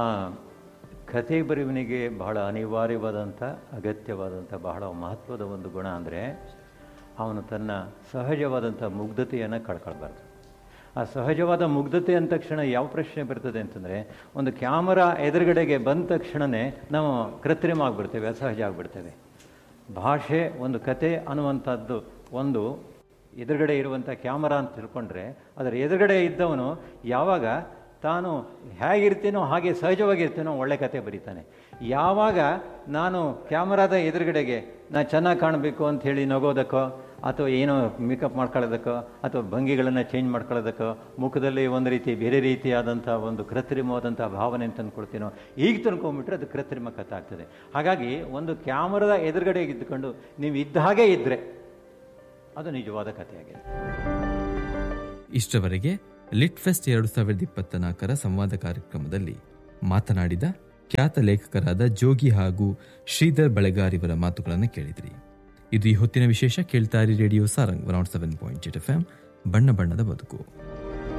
ಕಥೆ ಬರೆಯುವನಿಗೆ ಬಹಳ ಅನಿವಾರ್ಯವಾದಂಥ ಅಗತ್ಯವಾದಂಥ ಬಹಳ ಮಹತ್ವದ ಒಂದು ಗುಣ ಅಂದರೆ ಅವನು ತನ್ನ ಸಹಜವಾದಂಥ ಮುಗ್ಧತೆಯನ್ನು ಕಳ್ಕೊಳ್ಬಾರ್ದು ಆ ಸಹಜವಾದ ಮುಗ್ಧತೆ ಅಂದ ತಕ್ಷಣ ಯಾವ ಪ್ರಶ್ನೆ ಬರ್ತದೆ ಅಂತಂದರೆ ಒಂದು ಕ್ಯಾಮರಾ ಎದುರುಗಡೆಗೆ ಬಂದ ತಕ್ಷಣವೇ ನಾವು ಕೃತ್ರಿಮ ಆಗಿಬಿಡ್ತೇವೆ ಅಸಹಜ ಆಗಿಬಿಡ್ತೇವೆ ಭಾಷೆ ಒಂದು ಕತೆ ಅನ್ನುವಂಥದ್ದು ಒಂದು ಎದುರುಗಡೆ ಇರುವಂಥ ಕ್ಯಾಮರಾ ಅಂತ ತಿಳ್ಕೊಂಡ್ರೆ ಅದರ ಎದುರುಗಡೆ ಇದ್ದವನು ಯಾವಾಗ ತಾನು ಹೇಗಿರ್ತೀನೋ ಹಾಗೆ ಸಹಜವಾಗಿರ್ತೀನೋ ಒಳ್ಳೆ ಕತೆ ಬರೀತಾನೆ ಯಾವಾಗ ನಾನು ಕ್ಯಾಮರಾದ ಎದುರುಗಡೆಗೆ ನಾನು ಚೆನ್ನಾಗಿ ಕಾಣಬೇಕು ಅಂತ ಹೇಳಿ ನಗೋದಕ್ಕೋ ಅಥವಾ ಏನೋ ಮೇಕಪ್ ಮಾಡ್ಕೊಳ್ಳೋದಕ್ಕೋ ಅಥವಾ ಭಂಗಿಗಳನ್ನು ಚೇಂಜ್ ಮಾಡ್ಕೊಳ್ಳೋದಕ್ಕೋ ಮುಖದಲ್ಲಿ ಒಂದು ರೀತಿ ಬೇರೆ ರೀತಿಯಾದಂಥ ಒಂದು ಕೃತ್ರಿಮವಾದಂಥ ಭಾವನೆ ತಂದ್ಕೊಳ್ತೀನೋ ಈಗ ತಂದ್ಕೊಂಡ್ಬಿಟ್ರೆ ಅದು ಕೃತ್ರಿಮ ಕಥೆ ಆಗ್ತದೆ ಹಾಗಾಗಿ ಒಂದು ಕ್ಯಾಮರಾದ ಎದುರುಗಡೆ ಇದ್ದುಕೊಂಡು ನೀವು ಇದ್ದ ಹಾಗೆ ಇದ್ದರೆ ಅದು ನಿಜವಾದ ಕಥೆಯಾಗಿದೆ ಇಷ್ಟವರೆಗೆ ಲಿಟ್ ಫೆಸ್ಟ್ ಎರಡು ಸಾವಿರದ ಇಪ್ಪತ್ತ ನಾಲ್ಕರ ಸಂವಾದ ಕಾರ್ಯಕ್ರಮದಲ್ಲಿ ಮಾತನಾಡಿದ ಖ್ಯಾತ ಲೇಖಕರಾದ ಜೋಗಿ ಹಾಗೂ ಶ್ರೀಧರ್ ಬಳೆಗಾರ್ ಇವರ ಮಾತುಗಳನ್ನು ಕೇಳಿದ್ರಿ ಇದು ಈ ಹೊತ್ತಿನ ವಿಶೇಷ ಕೇಳ್ತಾರಿ radio Sarang one seven point eight F M ಬಣ್ಣ ಬಣ್ಣದ ಬದುಕು